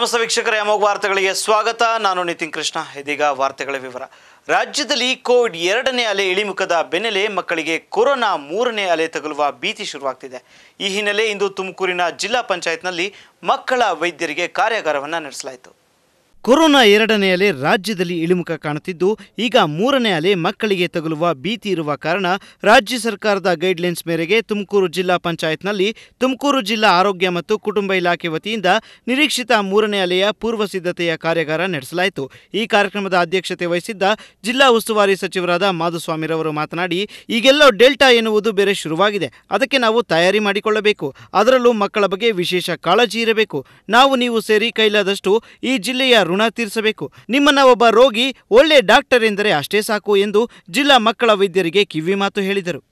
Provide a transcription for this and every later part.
ನಮಸ್ತೆ ವೀಕ್ಷಕರೇ ಅಮೋಘ ವಾರ್ತೆಗಳಿಗೆ ಸ್ವಾಗತ ನಾನು ನಿತಿನ್ ಕೃಷ್ಣ ಇದೀಗ ವಾರ್ತೆಗಳ ವಿವರ ರಾಜ್ಯದಲ್ಲಿ ಕೋವಿಡ್ ಎರಡನೇ ಅಲೆ ಇಳಿಮುಖದ ಬೆನ್ನಲ್ಲೇ ಮಕ್ಕಳಿಗೆ ಕೊರೋನಾ ಮೂರನೇ ಅಲೆ ತಗುಲುವ ಭೀತಿ ಶುರುವಾಗ್ತಿದೆ ಈ ಹಿನ್ನೆಲೆ ಇಂದು ತುಮಕೂರಿನ ಜಿಲ್ಲಾ ಪಂಚಾಯತ್ನಲ್ಲಿ ಮಕ್ಕಳ ವೈದ್ಯರಿಗೆ ಕಾರ್ಯಾಗಾರವನ್ನು ನಡೆಸಲಾಯಿತು ಕೊರೋನಾ ಎರಡನೇ ಅಲೆ ರಾಜ್ಯದಲ್ಲಿ ಇಳಿಮುಖ ಕಾಣುತ್ತಿದ್ದು ಈಗ ಮೂರನೇ ಅಲೆ ಮಕ್ಕಳಿಗೆ ತಗುಲುವ ಭೀತಿ ಇರುವ ಕಾರಣ ರಾಜ್ಯ ಸರ್ಕಾರದ ಗೈಡ್ಲೈನ್ಸ್ ಮೇರೆಗೆ ತುಮಕೂರು ಜಿಲ್ಲಾ ಪಂಚಾಯತ್ನಲ್ಲಿ ತುಮಕೂರು ಜಿಲ್ಲಾ ಆರೋಗ್ಯ ಮತ್ತು ಕುಟುಂಬ ಇಲಾಖೆ ವತಿಯಿಂದ ನಿರೀಕ್ಷಿತ ಮೂರನೇ ಅಲೆಯ ಪೂರ್ವ ಸಿದ್ಧತೆಯ ಕಾರ್ಯಾಗಾರ ನಡೆಸಲಾಯಿತು ಈ ಕಾರ್ಯಕ್ರಮದ ಅಧ್ಯಕ್ಷತೆ ವಹಿಸಿದ್ದ ಜಿಲ್ಲಾ ಉಸ್ತುವಾರಿ ಸಚಿವರಾದ ಮಾಧುಸ್ವಾಮಿರವರು ಮಾತನಾಡಿ ಈಗೆಲ್ಲೋ ಡೆಲ್ಟಾ ಎನ್ನುವುದು ಬೇರೆ ಶುರುವಾಗಿದೆ ಅದಕ್ಕೆ ನಾವು ತಯಾರಿ ಮಾಡಿಕೊಳ್ಳಬೇಕು ಅದರಲ್ಲೂ ಮಕ್ಕಳ ಬಗ್ಗೆ ವಿಶೇಷ ಕಾಳಜಿ ಇರಬೇಕು ನಾವು ನೀವು ಸೇರಿ ಕೈಲಾದಷ್ಟು ಈ ಜಿಲ್ಲೆಯ ಋಣ ತೀರಿಸಬೇಕು ನಿಮ್ಮನ್ನ ಒಬ್ಬ ರೋಗಿ ಒಳ್ಳೆ ಡಾಕ್ಟರ್ ಎಂದರೆ ಅಷ್ಟೇ ಸಾಕು ಎಂದು ಜಿಲ್ಲಾ ಮಕ್ಕಳ ವೈದ್ಯರಿಗೆ ಕಿವಿ ಮಾತು ಹೇಳಿದರು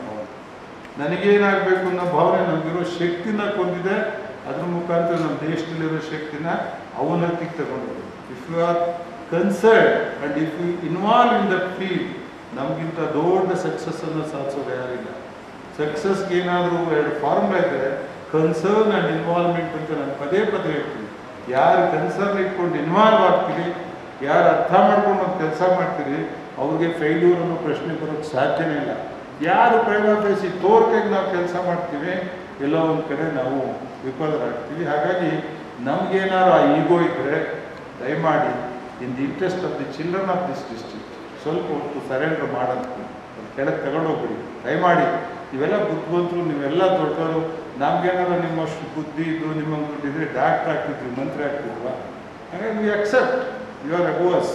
ನನಗೇನಾಗಬೇಕು ಅನ್ನೋ ಭಾವನೆ ನಮಗಿರೋ ಶಕ್ತಿನ ಕೊಂದಿದೆ ಅದ್ರ ಮುಖಾಂತರ ನಮ್ಮ ದೇಶದಲ್ಲಿರೋ ಶಕ್ತಿನ ಅವನತಿಗೆ ತಗೊಂಡಿದೆ if you are concern and if you involve in the field ನಮಗಿಂತ ದೊಡ್ಡ ಸಕ್ಸಸ್ ಅನ್ನು ಸಾಧಿಸೋದು ಯಾರಿಲ್ಲ ಸಕ್ಸಸ್ಗೆ ಏನಾದರೂ ಎರಡು ಫಾರ್ಮುಲಾ ಇದೆ ಕನ್ಸರ್ನ್ ಆ್ಯಂಡ್ ಇನ್ವಾಲ್ವ್ಮೆಂಟ್ ಅಂತ ನಾನು ಪದೇ ಪದೇ ಹೇಳ್ತೀನಿ ಯಾರು ಕನ್ಸರ್ನ್ ಇಟ್ಕೊಂಡು ಇನ್ವಾಲ್ವ್ ಆಗ್ತೀರಿ ಯಾರು ಅರ್ಥ ಮಾಡ್ಕೊಂಡು ಒಂದು ಕೆಲಸ ಮಾಡ್ತೀರಿ ಅವ್ರಿಗೆ ಫೇಲ್ಯೂರ್ ಅನ್ನೋ ಪ್ರಶ್ನೆ ಬರೋಕ್ಕೆ ಸಾಧ್ಯನೇ ಇಲ್ಲ ಯಾರು ಪ್ರೈವೇಟೈಸಿ ತೋರ್ಕೆಗೆ ನಾವು ಕೆಲಸ ಮಾಡ್ತೀವಿ ಎಲ್ಲೋ ಒಂದು ಕಡೆ ನಾವು ವಿಫಲರಾಗ್ತೀವಿ ಹಾಗಾಗಿ ನಮಗೇನಾದ್ರು ಆ ಈಗೋ ಇದ್ದರೆ ದಯಮಾಡಿ in the interest of the children of this district ಸ್ವಲ್ಪ ಹೊತ್ತು ಸರೆಂಡರ್ ಮಾಡೋದಕ್ಕೆ ಕೆಳಗೆ ತಗೊಂಡೋಗ್ಬಿಡಿ ದಯಮಾಡಿ ನೀವೆಲ್ಲ ಬುದ್ಧಿವಂತರು ನೀವೆಲ್ಲ ದೊಡ್ಡವರು ನಮ್ಗೇನಾದ್ರು ನಿಮ್ಮಷ್ಟು ಬುದ್ಧಿ ಇದ್ದು ನಿಮ್ಮಂಗೆ ದುಡ್ಡಿದ್ರೆ ಡಾಕ್ಟರ್ ಆಗ್ತಿದ್ವಿ ಮಂತ್ರಿ ಆಗ್ತಿದ್ವಾ ಹಾಗಾಗಿ we accept you are above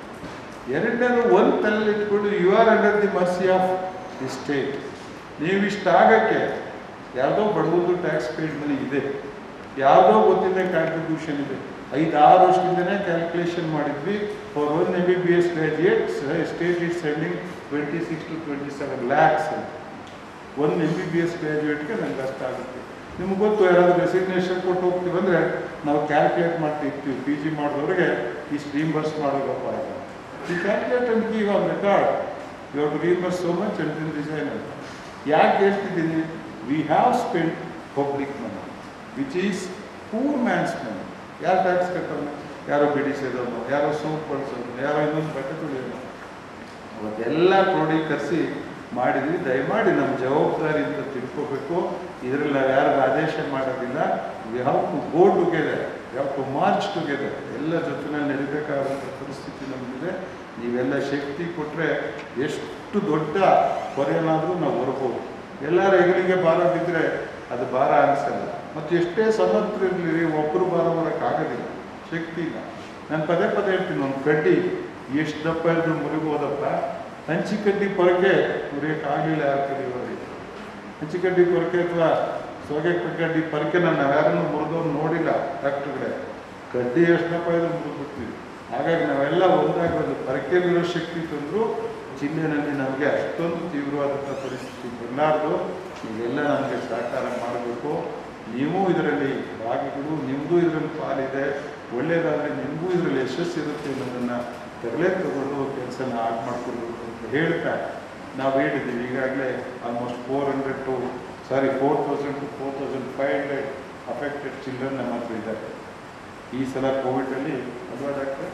ಎರಡನೇದು ಒಂದು ತಲೆಯಲ್ಲಿ ಇಟ್ಕೊಂಡು you are under the mercy of the state ನೀವು ಇಷ್ಟ ಆಗಕ್ಕೆ ಯಾವುದೋ ಬಡವರದು ಟ್ಯಾಕ್ಸ್ ಪೇಡ್ ಮನಿ ಇದೆ ಯಾವುದೋ ಗೊತ್ತಿದ್ದ ಕಾಂಟ್ರಿಬ್ಯೂಷನ್ ಇದೆ ಐದಾರು ವರ್ಷದಿಂದನೇ ಕ್ಯಾಲ್ಕುಲೇಷನ್ ಮಾಡಿದ್ವಿ for one M B B S graduate state is sending twenty six to twenty seven lakhs ಅಂತ ಒಂದು ಎಮ್ ಬಿ ಬಿ ಎಸ್ ಗ್ರ್ಯಾಜುಯೇಟ್ಗೆ ನಂಗೆ ಅಷ್ಟ ಆಗುತ್ತೆ ನಿಮ್ಗೆ ಗೊತ್ತು ಯಾರಾದರೂ ರೆಸಿಗ್ನೇಷನ್ ಕೊಟ್ಟು ಹೋಗ್ತೀವಿ ಅಂದರೆ ನಾವು ಕ್ಯಾಲ್ಕುಲೇಟ್ ಮಾಡ್ತಿರ್ತೀವಿ ಪಿ ಜಿ ಮಾಡಿದವ್ರಿಗೆ ಇಷ್ಟು ರೀಂಬರ್ಸ್ ಮಾಡೋದಪ್ಪ ಇಲ್ಲ ಈ calculate and give on record you have to reimburse so much and then design ಅಂತ ಯಾಕೆ ಹೇಳ್ತಿದ್ದೀನಿ we have spend public money which is poor man's money ಯಾರು ಟ್ಯಾಕ್ಸ್ ಕಟ್ಟೋನು ಯಾರೋ ಬಿಡಿಸೋದವನು ಯಾರೋ ಸೋಪ್ ಬಳಸೋನು ಯಾರೋ ಇನ್ನೊಂದು ಬಟ್ಟೆ ತುಳಿಯೋನು ಅವತ್ತೆಲ್ಲ ಕ್ರೋಢೀಕರಿಸಿ ಮಾಡಿದ್ವಿ ದಯಮಾಡಿ ನಮ್ಮ ಜವಾಬ್ದಾರಿ ಅಂತ ತಿಳ್ಕೋಬೇಕು ಇದರಲ್ಲಿ ನಾವು ಯಾರಿಗೂ ಆದೇಶ ಮಾಡೋದಿಲ್ಲ we have to go together we have to march together ಎಲ್ಲ ಜೊತೆನಲ್ಲಿ ನಡಿಬೇಕಾದಂಥ ಪರಿಸ್ಥಿತಿ ನಮಗಿದೆ ನೀವೆಲ್ಲ ಶಕ್ತಿ ಕೊಟ್ಟರೆ ಎಷ್ಟು ದೊಡ್ಡ ಹೊರೆಯನ್ನಾದರೂ ನಾವು ಹೊರಬೋದು ಎಲ್ಲರ ಹೆಗಲಿಗೆ ಭಾರ ಬಿದ್ದರೆ ಅದು ಭಾರ ಅನಿಸಲ್ಲ ಮತ್ತು ಎಷ್ಟೇ ಸಮರ್ಥರಿರಲಿ ಒಬ್ಬರು ಭಾರ ಹೊರಕ್ಕಾಗೋದಿಲ್ಲ ಶಕ್ತಿ ಇಲ್ಲ ನಾನು ಪದೇ ಪದೇ ಹೇಳ್ತೀನಿ ಒಂದು ಕಡ್ಡಿ ಎಷ್ಟು ದಪ್ಪ ಇದ್ರೂ ಮುರಿಬೋದಪ್ಪ ಹಂಚಿಕಡ್ಡಿ ಪೊರಕೆ ಮುರಿಯೋಕ್ಕಾಗಲಿಲ್ಲ ಯಾರ ಕೈಯಲ್ಲಿ ಹಂಚಿಕಡ್ಡಿ ಪೊರಕೆ ಅಥವಾ ಸೊಗೆ ಕಡ್ಡಿ ಪೊರಕೆನ ನಾವು ಯಾರನ್ನು ಮುರಿದವ್ರು ನೋಡಿಲ್ಲ ಡಾಕ್ಟ್ರುಗಳೇ ಕಡ್ಡಿ ಎಷ್ಟು ದಪ್ಪ ಇದ್ರೂ ಮುರಿದ್ಬಿಡ್ತೀವಿ ಹಾಗಾಗಿ ನಾವೆಲ್ಲ ಒಂದಾಗಿ ಒಂದು ಪರಕೆಯಲ್ಲಿರೋ ಶಕ್ತಿ ತಂದರೂ ಜಿಲ್ಲೆಯಲ್ಲಿ ನಮಗೆ ಅಷ್ಟೊಂದು ತೀವ್ರವಾದಂಥ ಪರಿಸ್ಥಿತಿ ಬರಲಾರ್ದು ನೀವೆಲ್ಲ ನಮಗೆ ಸಹಕಾರ ಮಾಡಬೇಕು ನೀವು ಇದರಲ್ಲಿ ಭಾಗಿಗಳು ನಿಮಗೂ ಇದರಲ್ಲಿ ಪಾಲಿದೆ ಒಳ್ಳೆಯದಾದರೆ ನಿಮಗೂ ಇದರಲ್ಲಿ ಯಶಸ್ಸು ಇರುತ್ತೆ ಅನ್ನೋದನ್ನು ತರಲೇ ತಗೊಂಡು ಕೆಲಸನ ಆಗಿ ಮಾಡ್ಕೊಳ್ಬೇಕು ಅಂತ ಹೇಳ್ತಾ ನಾವು ಹೇಳಿದ್ದೀವಿ ಈಗಾಗಲೇ almost four hundred to sorry four thousand to four thousand five hundred affected children ನಮ್ಮ ಹತ್ರ ಇದ್ದಾರೆ ಈ ಸಲ ಕೋವಿಡಲ್ಲಿ ಅಲ್ವಾ ಡಾಕ್ಟರ್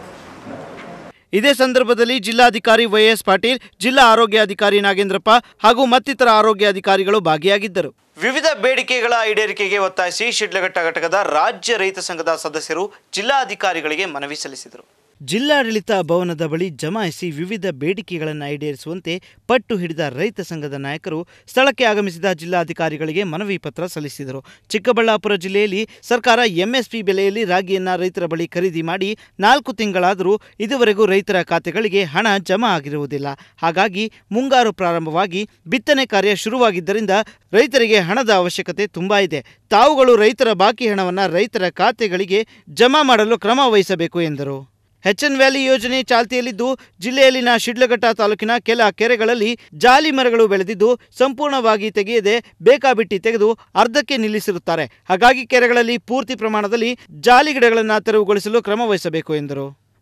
ಇದೇ ಸಂದರ್ಭದಲ್ಲಿ ಜಿಲ್ಲಾಧಿಕಾರಿ ವೈಎಸ್ ಪಾಟೀಲ್ ಜಿಲ್ಲಾ ಆರೋಗ್ಯಾಧಿಕಾರಿ ನಾಗೇಂದ್ರಪ್ಪ ಹಾಗೂ ಮತ್ತಿತರ ಆರೋಗ್ಯಾಧಿಕಾರಿಗಳು ಭಾಗಿಯಾಗಿದ್ದರು ವಿವಿಧ ಬೇಡಿಕೆಗಳ ಈಡೇರಿಕೆಗೆ ಒತ್ತಾಯಿಸಿ ಶಿಡ್ಲಘಟ್ಟ ಘಟಕದ ರಾಜ್ಯ ರೈತ ಸಂಘದ ಸದಸ್ಯರು ಜಿಲ್ಲಾಧಿಕಾರಿಗಳಿಗೆ ಮನವಿ ಸಲ್ಲಿಸಿದರು ಜಿಲ್ಲಾಡಳಿತ ಭವನದ ಬಳಿ ಜಮಾಯಿಸಿ ವಿವಿಧ ಬೇಡಿಕೆಗಳನ್ನು ಈಡೇರಿಸುವಂತೆ ಪಟ್ಟು ಹಿಡಿದ ರೈತ ಸಂಘದ ನಾಯಕರು ಸ್ಥಳಕ್ಕೆ ಆಗಮಿಸಿದ ಜಿಲ್ಲಾಧಿಕಾರಿಗಳಿಗೆ ಮನವಿ ಪತ್ರ ಸಲ್ಲಿಸಿದರು ಚಿಕ್ಕಬಳ್ಳಾಪುರ ಜಿಲ್ಲೆಯಲ್ಲಿ ಸರ್ಕಾರ ಎಂಎಸ್ಪಿ ಬೆಲೆಯಲ್ಲಿ ರಾಗಿಯನ್ನ ರೈತರ ಬಳಿ ಖರೀದಿ ಮಾಡಿ ನಾಲ್ಕು ತಿಂಗಳಾದರೂ ಇದುವರೆಗೂ ರೈತರ ಖಾತೆಗಳಿಗೆ ಹಣ ಜಮಾ ಆಗಿರುವುದಿಲ್ಲ ಹಾಗಾಗಿ ಮುಂಗಾರು ಪ್ರಾರಂಭವಾಗಿ ಬಿತ್ತನೆ ಕಾರ್ಯ ಶುರುವಾಗಿದ್ದರಿಂದ ರೈತರಿಗೆ ಹಣದ ಅವಶ್ಯಕತೆ ತುಂಬಾ ಇದೆ ತಾವುಗಳು ರೈತರ ಬಾಕಿ ಹಣವನ್ನು ರೈತರ ಖಾತೆಗಳಿಗೆ ಜಮಾ ಮಾಡಲು ಕ್ರಮ ವಹಿಸಬೇಕು ಎಂದರು ಎನ್ ವ್ಯಾಲಿ ಯೋಜನೆ ಚಾಲ್ತಿಯಲ್ಲಿದ್ದು ಜಿಲ್ಲೆಯಲ್ಲಿನ ಶಿಡ್ಲಘಟ್ಟ ತಾಲೂಕಿನ ಕೆಲ ಕೆರೆಗಳಲ್ಲಿ ಜಾಲಿ ಮರಗಳು ಬೆಳೆದಿದ್ದು ಸಂಪೂರ್ಣವಾಗಿ ತೆಗೆಯದೆ ಬೇಕಾಬಿಟ್ಟಿ ತೆಗೆದು ಅರ್ಧಕ್ಕೆ ನಿಲ್ಲಿಸಿರುತ್ತಾರೆ ಹಾಗಾಗಿ ಕೆರೆಗಳಲ್ಲಿ ಪೂರ್ತಿ ಪ್ರಮಾಣದಲ್ಲಿ ಜಾಲಿ ಗಿಡಗಳನ್ನು ತೆರವುಗೊಳಿಸಲು ಕ್ರಮ ವಹಿಸಬೇಕು ಎಂದರು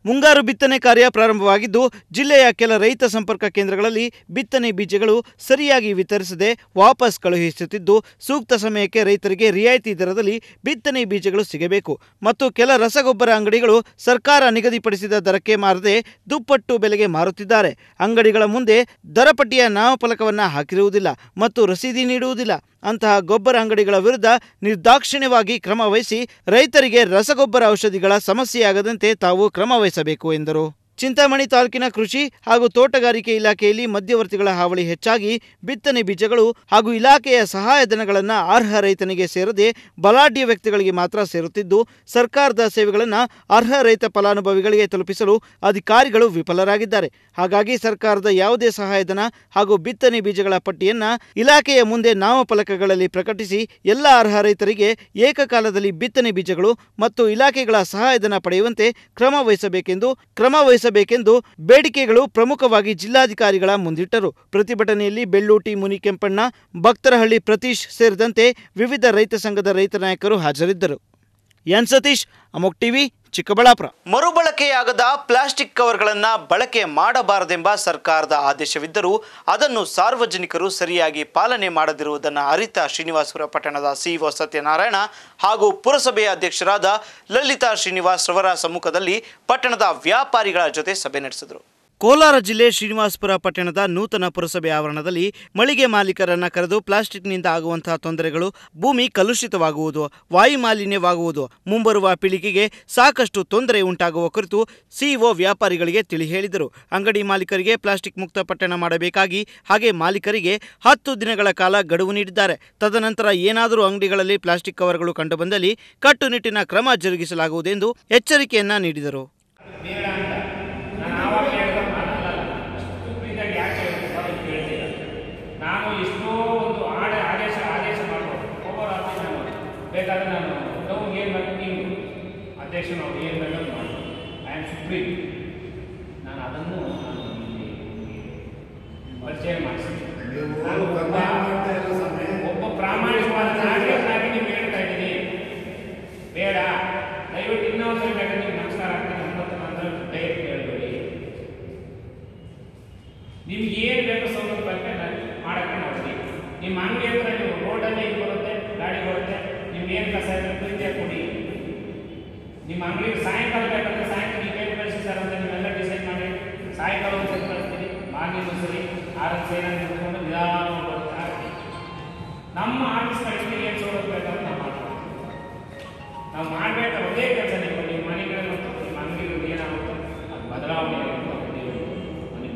ಮುಂಗಾರು ಬಿತ್ತನೆ ಕಾರ್ಯ ಪ್ರಾರಂಭವಾಗಿದ್ದು ಜಿಲ್ಲೆಯ ಕೆಲ ರೈತ ಸಂಪರ್ಕ ಕೇಂದ್ರಗಳಲ್ಲಿ ಬಿತ್ತನೆ ಬೀಜಗಳು ಸರಿಯಾಗಿ ವಿತರಿಸದೆ ವಾಪಸ್ ಕಳುಹಿಸುತ್ತಿದ್ದು ಸೂಕ್ತ ಸಮಯಕ್ಕೆ ರೈತರಿಗೆ ರಿಯಾಯಿತಿ ದರದಲ್ಲಿ ಬಿತ್ತನೆ ಬೀಜಗಳು ಸಿಗಬೇಕು ಮತ್ತು ಕೆಲ ರಸಗೊಬ್ಬರ ಅಂಗಡಿಗಳು ಸರ್ಕಾರ ನಿಗದಿಪಡಿಸಿದ ದರಕ್ಕೆ ಮಾರದೆ ದುಪ್ಪಟ್ಟು ಬೆಲೆಗೆ ಮಾರುತ್ತಿದ್ದಾರೆ ಅಂಗಡಿಗಳ ಮುಂದೆ ದರಪಟ್ಟಿಯ ನಾಮಫಲಕವನ್ನು ಹಾಕಿರುವುದಿಲ್ಲ ಮತ್ತು ರಸೀದಿ ನೀಡುವುದಿಲ್ಲ ಅಂತಹ ಗೊಬ್ಬರ ಅಂಗಡಿಗಳ ವಿರುದ್ಧ ನಿರ್ದಾಕ್ಷಿಣ್ಯವಾಗಿ ಕ್ರಮ ವಹಿಸಿ ರೈತರಿಗೆ ರಸಗೊಬ್ಬರ ಔಷಧಿಗಳ ಸಮಸ್ಯೆಯಾಗದಂತೆ ತಾವು ಕ್ರಮ ವಹಿಸಬೇಕು ಎಂದರು ಚಿಂತಾಮಣಿ ತಾಲೂಕಿನ ಕೃಷಿ ಹಾಗೂ ತೋಟಗಾರಿಕೆ ಇಲಾಖೆಯಲ್ಲಿ ಮಧ್ಯವರ್ತಿಗಳ ಹಾವಳಿ ಹೆಚ್ಚಾಗಿ ಬಿತ್ತನೆ ಬೀಜಗಳು ಹಾಗೂ ಇಲಾಖೆಯ ಸಹಾಯಧನಗಳನ್ನು ಅರ್ಹ ರೈತನಿಗೆ ಸೇರದೆ ಬಲಾಢ್ಯ ವ್ಯಕ್ತಿಗಳಿಗೆ ಮಾತ್ರ ಸೇರುತ್ತಿದ್ದು ಸರ್ಕಾರದ ಸೇವೆಗಳನ್ನು ಅರ್ಹ ರೈತ ಫಲಾನುಭವಿಗಳಿಗೆ ತಲುಪಿಸಲು ಅಧಿಕಾರಿಗಳು ವಿಫಲರಾಗಿದ್ದಾರೆ ಹಾಗಾಗಿ ಸರ್ಕಾರದ ಯಾವುದೇ ಸಹಾಯಧನ ಹಾಗೂ ಬಿತ್ತನೆ ಬೀಜಗಳ ಪಟ್ಟಿಯನ್ನ ಇಲಾಖೆಯ ಮುಂದೆ ನಾಮಫಲಕಗಳಲ್ಲಿ ಪ್ರಕಟಿಸಿ ಎಲ್ಲ ಅರ್ಹ ರೈತರಿಗೆ ಏಕಕಾಲದಲ್ಲಿ ಬಿತ್ತನೆ ಬೀಜಗಳು ಮತ್ತು ಇಲಾಖೆಗಳ ಸಹಾಯಧನ ಪಡೆಯುವಂತೆ ಕ್ರಮ ವಹಿಸಬೇಕೆಂದು ಕ್ರಮ ವಹಿಸಬೇಕೆಂದು ಬೇಡಿಕೆಗಳು ಪ್ರಮುಖವಾಗಿ ಜಿಲ್ಲಾಧಿಕಾರಿಗಳ ಮುಂದಿಟ್ಟರು ಪ್ರತಿಭಟನೆಯಲ್ಲಿ ಬೆಳ್ಳೂಟಿ ಮುನಿಕೆಂಪಣ್ಣ ಭಕ್ತರಹಳ್ಳಿ ಪ್ರತೀಶ್ ಸೇರಿದಂತೆ ವಿವಿಧ ರೈತ ಸಂಘದ ರೈತ ನಾಯಕರು ಹಾಜರಿದ್ದರು ಎನ್ ಸತೀಶ್ ಅಮೋಕ್ ಟಿವಿ ಚಿಕ್ಕಬಳ್ಳಾಪುರ ಮರುಬಳಕೆಯಾಗದ ಪ್ಲಾಸ್ಟಿಕ್ ಕವರ್ಗಳನ್ನು ಬಳಕೆ ಮಾಡಬಾರದೆಂಬ ಸರ್ಕಾರದ ಆದೇಶವಿದ್ದರೂ ಅದನ್ನು ಸಾರ್ವಜನಿಕರು ಸರಿಯಾಗಿ ಪಾಲನೆ ಮಾಡದಿರುವುದನ್ನು ಅರಿತ ಶ್ರೀನಿವಾಸಪುರ ಪಟ್ಟಣದ ಸಿಇಒ ಸತ್ಯನಾರಾಯಣ ಹಾಗೂ ಪುರಸಭೆಯ ಅಧ್ಯಕ್ಷರಾದ ಲಲಿತಾ ಶ್ರೀನಿವಾಸ್ ರವರ ಸಮ್ಮುಖದಲ್ಲಿ ಪಟ್ಟಣದ ವ್ಯಾಪಾರಿಗಳ ಜೊತೆ ಸಭೆ ನಡೆಸಿದರು ಕೋಲಾರ ಜಿಲ್ಲೆ ಶ್ರೀನಿವಾಸಪುರ ಪಟ್ಟಣದ ನೂತನ ಪುರಸಭೆ ಆವರಣದಲ್ಲಿ ಮಳಿಗೆ ಮಾಲೀಕರನ್ನ ಕರೆದು ಪ್ಲಾಸ್ಟಿಕ್ನಿಂದ ಆಗುವಂತಹ ತೊಂದರೆಗಳು ಭೂಮಿ ಕಲುಷಿತವಾಗುವುದು ವಾಯು ಮಾಲಿನ್ಯವಾಗುವುದು ಮುಂಬರುವ ಪೀಳಿಗೆಗೆ ಸಾಕಷ್ಟು ತೊಂದರೆ ಉಂಟಾಗುವ ಕುರಿತು ಸಿಇಒ ವ್ಯಾಪಾರಿಗಳಿಗೆ ತಿಳಿ ಹೇಳಿದರು ಅಂಗಡಿ ಮಾಲೀಕರಿಗೆ ಪ್ಲಾಸ್ಟಿಕ್ ಮುಕ್ತ ಪಟ್ಟಣ ಮಾಡಬೇಕಾಗಿ ಹಾಗೆ ಮಾಲೀಕರಿಗೆ ಹತ್ತು ದಿನಗಳ ಕಾಲ ಗಡುವು ನೀಡಿದ್ದಾರೆ ತದನಂತರ ಏನಾದರೂ ಅಂಗಡಿಗಳಲ್ಲಿ ಪ್ಲಾಸ್ಟಿಕ್ ಕವರ್ಗಳು ಕಂಡುಬಂದಲ್ಲಿ ಕಟ್ಟುನಿಟ್ಟಿನ ಕ್ರಮ ಜರುಗಿಸಲಾಗುವುದೆಂದು ಎಚ್ಚರಿಕೆಯನ್ನ ನೀಡಿದರು ಬೇಡ ಅಂತ ನಾನು ಆವಾಗ ಹೇಳಿದ ಮಾತಲ್ಲ ಇದಾಗ ಯಾಕೆ ಅದಕ್ಕೆ ಕೇಳ್ತೀರ ನಾನು ಎಷ್ಟೋ ಒಂದು ಆಡ ಆದೇಶ ಆದೇಶ ಮಾಡ್ಬೋದು ಒಬ್ಬರು ಆದೇಶ ಮಾಡಿ ಬೇಕಾದ್ರೆ ನಾನು ನಾವು ಏನು ಬೇಕು ನೀವು ಅಧ್ಯಕ್ಷ ನಾವು ಏನು ಬೇಕಾದ್ರೂ ಮಾಡಿ ಐ ಆಮ್ ಸುಪ್ರೀಂ ನಾನು ಅದನ್ನು ನಾನು ಇಲ್ಲಿ ಪರಿಚಯ ಮಾಡಿಸಿದ್ದೀನಿ ನಾನು ಒಬ್ಬ ಒಬ್ಬ ಪ್ರಾಮಾಣಿಕವಾದ ನಾಗರಿಕನಾಗಿ ನೀವು ಹೇಳ್ತಾ ಇದ್ದೀನಿ ಬೇಡ ದಯವಿಟ್ಟು ಇನ್ನೊಂದು ಸರಿ ಬೇಕಾದ್ರೆ ನೀವು ನಮಸ್ಕಾರ ಆಗ್ತೀನಿ ಒಂಬತ್ತು ನಂತರ ದಯವಿಟ್ಟು ಹೇಳ್ಬೇಡಿ ನಿಮ್ಗೆ ಏನು ಬೇಕು ಸೌಲಭ್ಯ ಬಗ್ಗೆ ನಾನು ಮಾಡಕ್ಕೆ ನೋಡ್ತೀನಿ ನಿಮ್ಮ ಅಂಗಡಿ ಹತ್ರ ನೀವು ರೋಡಲ್ಲಿ ಇದು ಬರುತ್ತೆ ಗಾಡಿ ಬರುತ್ತೆ ನಿಮ್ಗೆ ಏನು ಕಸ ಇದೆ ಪ್ರೀತಿಯಾಗಿ ಕೊಡಿ ನಿಮ್ಮ ಅಂಗಡಿಗೆ ಸಾಯಂಕಾಲ ಬೇಕಂದ್ರೆ ಸಾಯಂಕಾಲ ನೀವು ಏನು ಕಳಿಸಿ ಸರ್ ಅಂತ ನೀವೆಲ್ಲ ಡಿಸೈಡ್ ಮಾಡಿ ಸಾಯಂಕಾಲ ಒಂದು ಸರಿ ಕಳಿಸ್ತೀವಿ ಮಾರ್ನಿಂಗ್ ಒಂದು ಸರಿ ಆರು ಸೇನ ನಿಂತ್ಕೊಂಡು ನಿಧಾನವಾಗಿ ಬರ್ತಾ ಇರ್ತೀವಿ. ನಮ್ಮ ಆಫೀಸ್ ಕಳಿಸಿ ಏನು ಸೌಲಭ್ಯ ಬೇಕಾದ್ರೆ ನಾವು ಮಾಡ್ತೀವಿ ನಾವು ಮಾಡಬೇಕಾದ ಒಂದೇ ಕೆಲಸ ನೀವು ನಿಮ್ಮ ಮನೆಗಳ ಮತ್ತು ನಿಮ್ಮ ಅಂಗಡಿಗಳು ಏನಾಗುತ್ತೋ ಅದು ಬದಲಾವಣೆ ಆಗುತ್ತೆ ಅಂತ ನೀವು ಮನೆ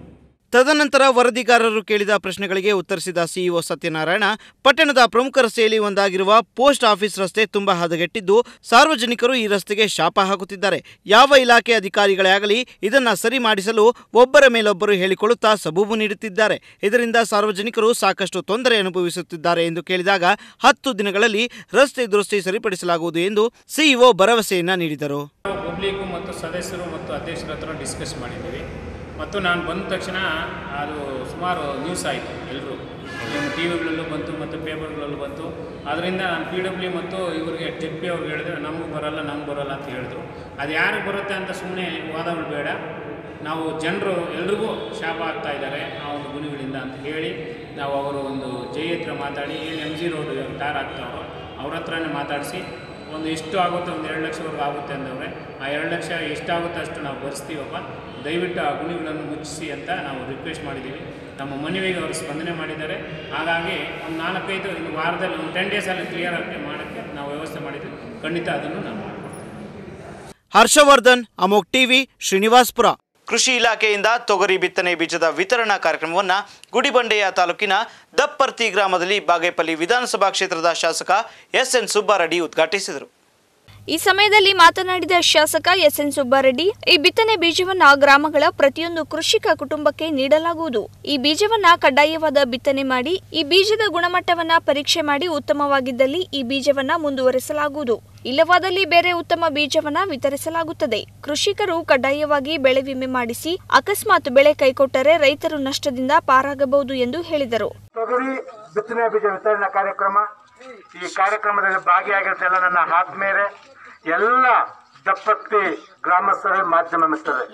ತದನಂತರ ವರದಿಗಾರರು ಕೇಳಿದ ಪ್ರಶ್ನೆಗಳಿಗೆ ಉತ್ತರಿಸಿದ ಸಿಇಒ ಸತ್ಯನಾರಾಯಣ ಪಟ್ಟಣದ ಪ್ರಮುಖ ರಸ್ತೆಯಲ್ಲಿ ಒಂದಾಗಿರುವ ಪೋಸ್ಟ್ ಆಫೀಸ್ ರಸ್ತೆ ತುಂಬಾ ಹದಗೆಟ್ಟಿದ್ದು ಸಾರ್ವಜನಿಕರು ಈ ರಸ್ತೆಗೆ ಶಾಪ ಹಾಕುತ್ತಿದ್ದಾರೆ ಯಾವ ಇಲಾಖೆ ಅಧಿಕಾರಿಗಳೇ ಆಗಲಿ ಇದನ್ನ ಸರಿ ಮಾಡಿಸಲು ಒಬ್ಬರ ಮೇಲೊಬ್ಬರು ಹೇಳಿಕೊಳ್ಳುತ್ತಾ ಸಬೂಬು ನೀಡುತ್ತಿದ್ದಾರೆ ಇದರಿಂದ ಸಾರ್ವಜನಿಕರು ಸಾಕಷ್ಟು ತೊಂದರೆ ಅನುಭವಿಸುತ್ತಿದ್ದಾರೆ ಎಂದು ಕೇಳಿದಾಗ ಹತ್ತು ದಿನಗಳಲ್ಲಿ ರಸ್ತೆ ದುರಸ್ತಿ ಸರಿಪಡಿಸಲಾಗುವುದು ಎಂದು ಸಿಇಒ ಭರವಸೆಯನ್ನ ನೀಡಿದರು ಪಬ್ಲಿಕ್ಕು ಮತ್ತು ಸದಸ್ಯರು ಮತ್ತು ಅಧ್ಯಕ್ಷರ ಹತ್ರ ಡಿಸ್ಕಸ್ ಮಾಡಿದ್ದೀವಿ ಮತ್ತು ನಾನು ಬಂದ ತಕ್ಷಣ ಅದು ಸುಮಾರು ನ್ಯೂಸ್ ಆಯಿತು ಎಲ್ಲರೂ ಟಿ ವಿಗಳಲ್ಲೂ ಬಂತು ಮತ್ತು ಪೇಪರ್ಗಳಲ್ಲೂ ಬಂತು ಅದರಿಂದ ನಾನು ಪಿ ಡಬ್ಲ್ಯೂ ಮತ್ತು ಇವರಿಗೆ ಜೆಡ್ ಪಿ ಅವ್ರಿಗೆ ಹೇಳಿದ್ರೆ ನಮಗೆ ಬರಲ್ಲ ನಮ್ಗೆ ಬರಲ್ಲ ಅಂತ ಹೇಳಿದ್ರು ಅದು ಯಾರಿಗೆ ಬರುತ್ತೆ ಅಂತ ಸುಮ್ಮನೆ ವಾದಗಳು ಬೇಡ ನಾವು ಜನರು ಎಲ್ರಿಗೂ ಶಾಪ ಆಗ್ತಾ ಇದ್ದಾರೆ ಆ ಒಂದು ಗುಣಿಗಳಿಂದ ಅಂತ ಹೇಳಿ ನಾವು ಅವರು ಒಂದು ಜೈ ಹತ್ರ ಮಾತಾಡಿ ಏನು ಎಮ್ ಜಿ ರೋಡ್ ಟಾರ್ ಆಗ್ತಾವೋ ಅವ್ರ ಹತ್ರನೇ ಮಾತಾಡಿಸಿ ಒಂದು ಎಷ್ಟು ಆಗುತ್ತೆ ಒಂದು ಎರಡು ಲಕ್ಷವರೆಗೂ ಆಗುತ್ತೆ ಅಂದವ್ರೆ ಆ ಎರಡು ಲಕ್ಷ ಎಷ್ಟಾಗುತ್ತೆ ಅಷ್ಟು ನಾವು ಭರಿಸ್ತೀವಪ್ಪ ದಯವಿಟ್ಟು ಆ ಗುಣಿಗಳನ್ನು ಮುಚ್ಚಿಸಿ ಅಂತ ನಾವು ರಿಕ್ವೆಸ್ಟ್ ಮಾಡಿದ್ದೀವಿ ನಮ್ಮ ಮನವಿಗೆ ಅವರು ಸ್ಪಂದನೆ ಮಾಡಿದ್ದಾರೆ ಹಾಗಾಗಿ ಒಂದು ನಾಲ್ಕೈದು ಇನ್ನು ವಾರದಲ್ಲಿ ಒಂದು ಟೆನ್ ಡೇಸಲ್ಲಿ ಕ್ಲಿಯರ್ ಆಗಿ ಮಾಡೋಕ್ಕೆ ನಾವು ವ್ಯವಸ್ಥೆ ಮಾಡಿದ್ವಿ ಖಂಡಿತ ಅದನ್ನು ನಾವು ಮಾಡ್ಕೊಡ್ತೀವಿ ಹರ್ಷವರ್ಧನ್ ಅಮೋಕ್ ಟಿವಿ ಶ್ರೀನಿವಾಸ್ಪುರ ಕೃಷಿ ಇಲಾಖೆಯಿಂದ ತೊಗರಿ ಬಿತ್ತನೆ ಬೀಜದ ವಿತರಣಾ ಕಾರ್ಯಕ್ರಮವನ್ನು ಗುಡಿಬಂಡೆಯ ತಾಲೂಕಿನ ದಪ್ಪರ್ತಿ ಗ್ರಾಮದಲ್ಲಿ ಬಾಗೇಪಲ್ಲಿ ವಿಧಾನಸಭಾ ಕ್ಷೇತ್ರದ ಶಾಸಕ ಎಸ್ ಎನ್ ಸುಬ್ಬಾರೆಡ್ಡಿ ಉದ್ಘಾಟಿಸಿದರು ಈ ಸಮಯದಲ್ಲಿ ಮಾತನಾಡಿದ ಶಾಸಕ ಎಸ್ಎನ್ ಸುಬ್ಬಾರೆಡ್ಡಿ ಈ ಬಿತ್ತನೆ ಬೀಜವನ್ನ ಗ್ರಾಮಗಳ ಪ್ರತಿಯೊಂದು ಕೃಷಿಕ ಕುಟುಂಬಕ್ಕೆ ನೀಡಲಾಗುವುದು ಈ ಬೀಜವನ್ನ ಕಡ್ಡಾಯವಾದ ಬಿತ್ತನೆ ಮಾಡಿ ಈ ಬೀಜದ ಗುಣಮಟ್ಟವನ್ನ ಪರೀಕ್ಷೆ ಮಾಡಿ ಉತ್ತಮವಾಗಿದ್ದಲ್ಲಿ ಈ ಬೀಜವನ್ನ ಮುಂದುವರೆಸಲಾಗುವುದು ಇಲ್ಲವಾದಲ್ಲಿ ಬೇರೆ ಉತ್ತಮ ಬೀಜವನ್ನ ವಿತರಿಸಲಾಗುತ್ತದೆ ಕೃಷಿಕರು ಕಡ್ಡಾಯವಾಗಿ ಬೆಳೆ ವಿಮೆ ಮಾಡಿಸಿ ಅಕಸ್ಮಾತ್ ಬೆಳೆ ಕೈಕೊಟ್ಟರೆ ರೈತರು ನಷ್ಟದಿಂದ ಪಾರಾಗಬಹುದು ಎಂದು ಹೇಳಿದರು ತೊಗರಿ ಬಿತ್ತನೆ ಬೀಜ ವಿತರಣಾ ಕಾರ್ಯಕ್ರಮ ಈ ಕಾರ್ಯಕ್ರಮದಲ್ಲಿ ಭಾಗಿಯಾಗಿರ್ತ ಎಲ್ಲ ನನ್ನ ಆತ್ಮೀಯರೇ ಎಲ್ಲ ದಪ್ಪತ್ತಿ ಗ್ರಾಮಸ್ಥರೇ ಮಾಧ್ಯಮ ಮಿತ್ರರೇ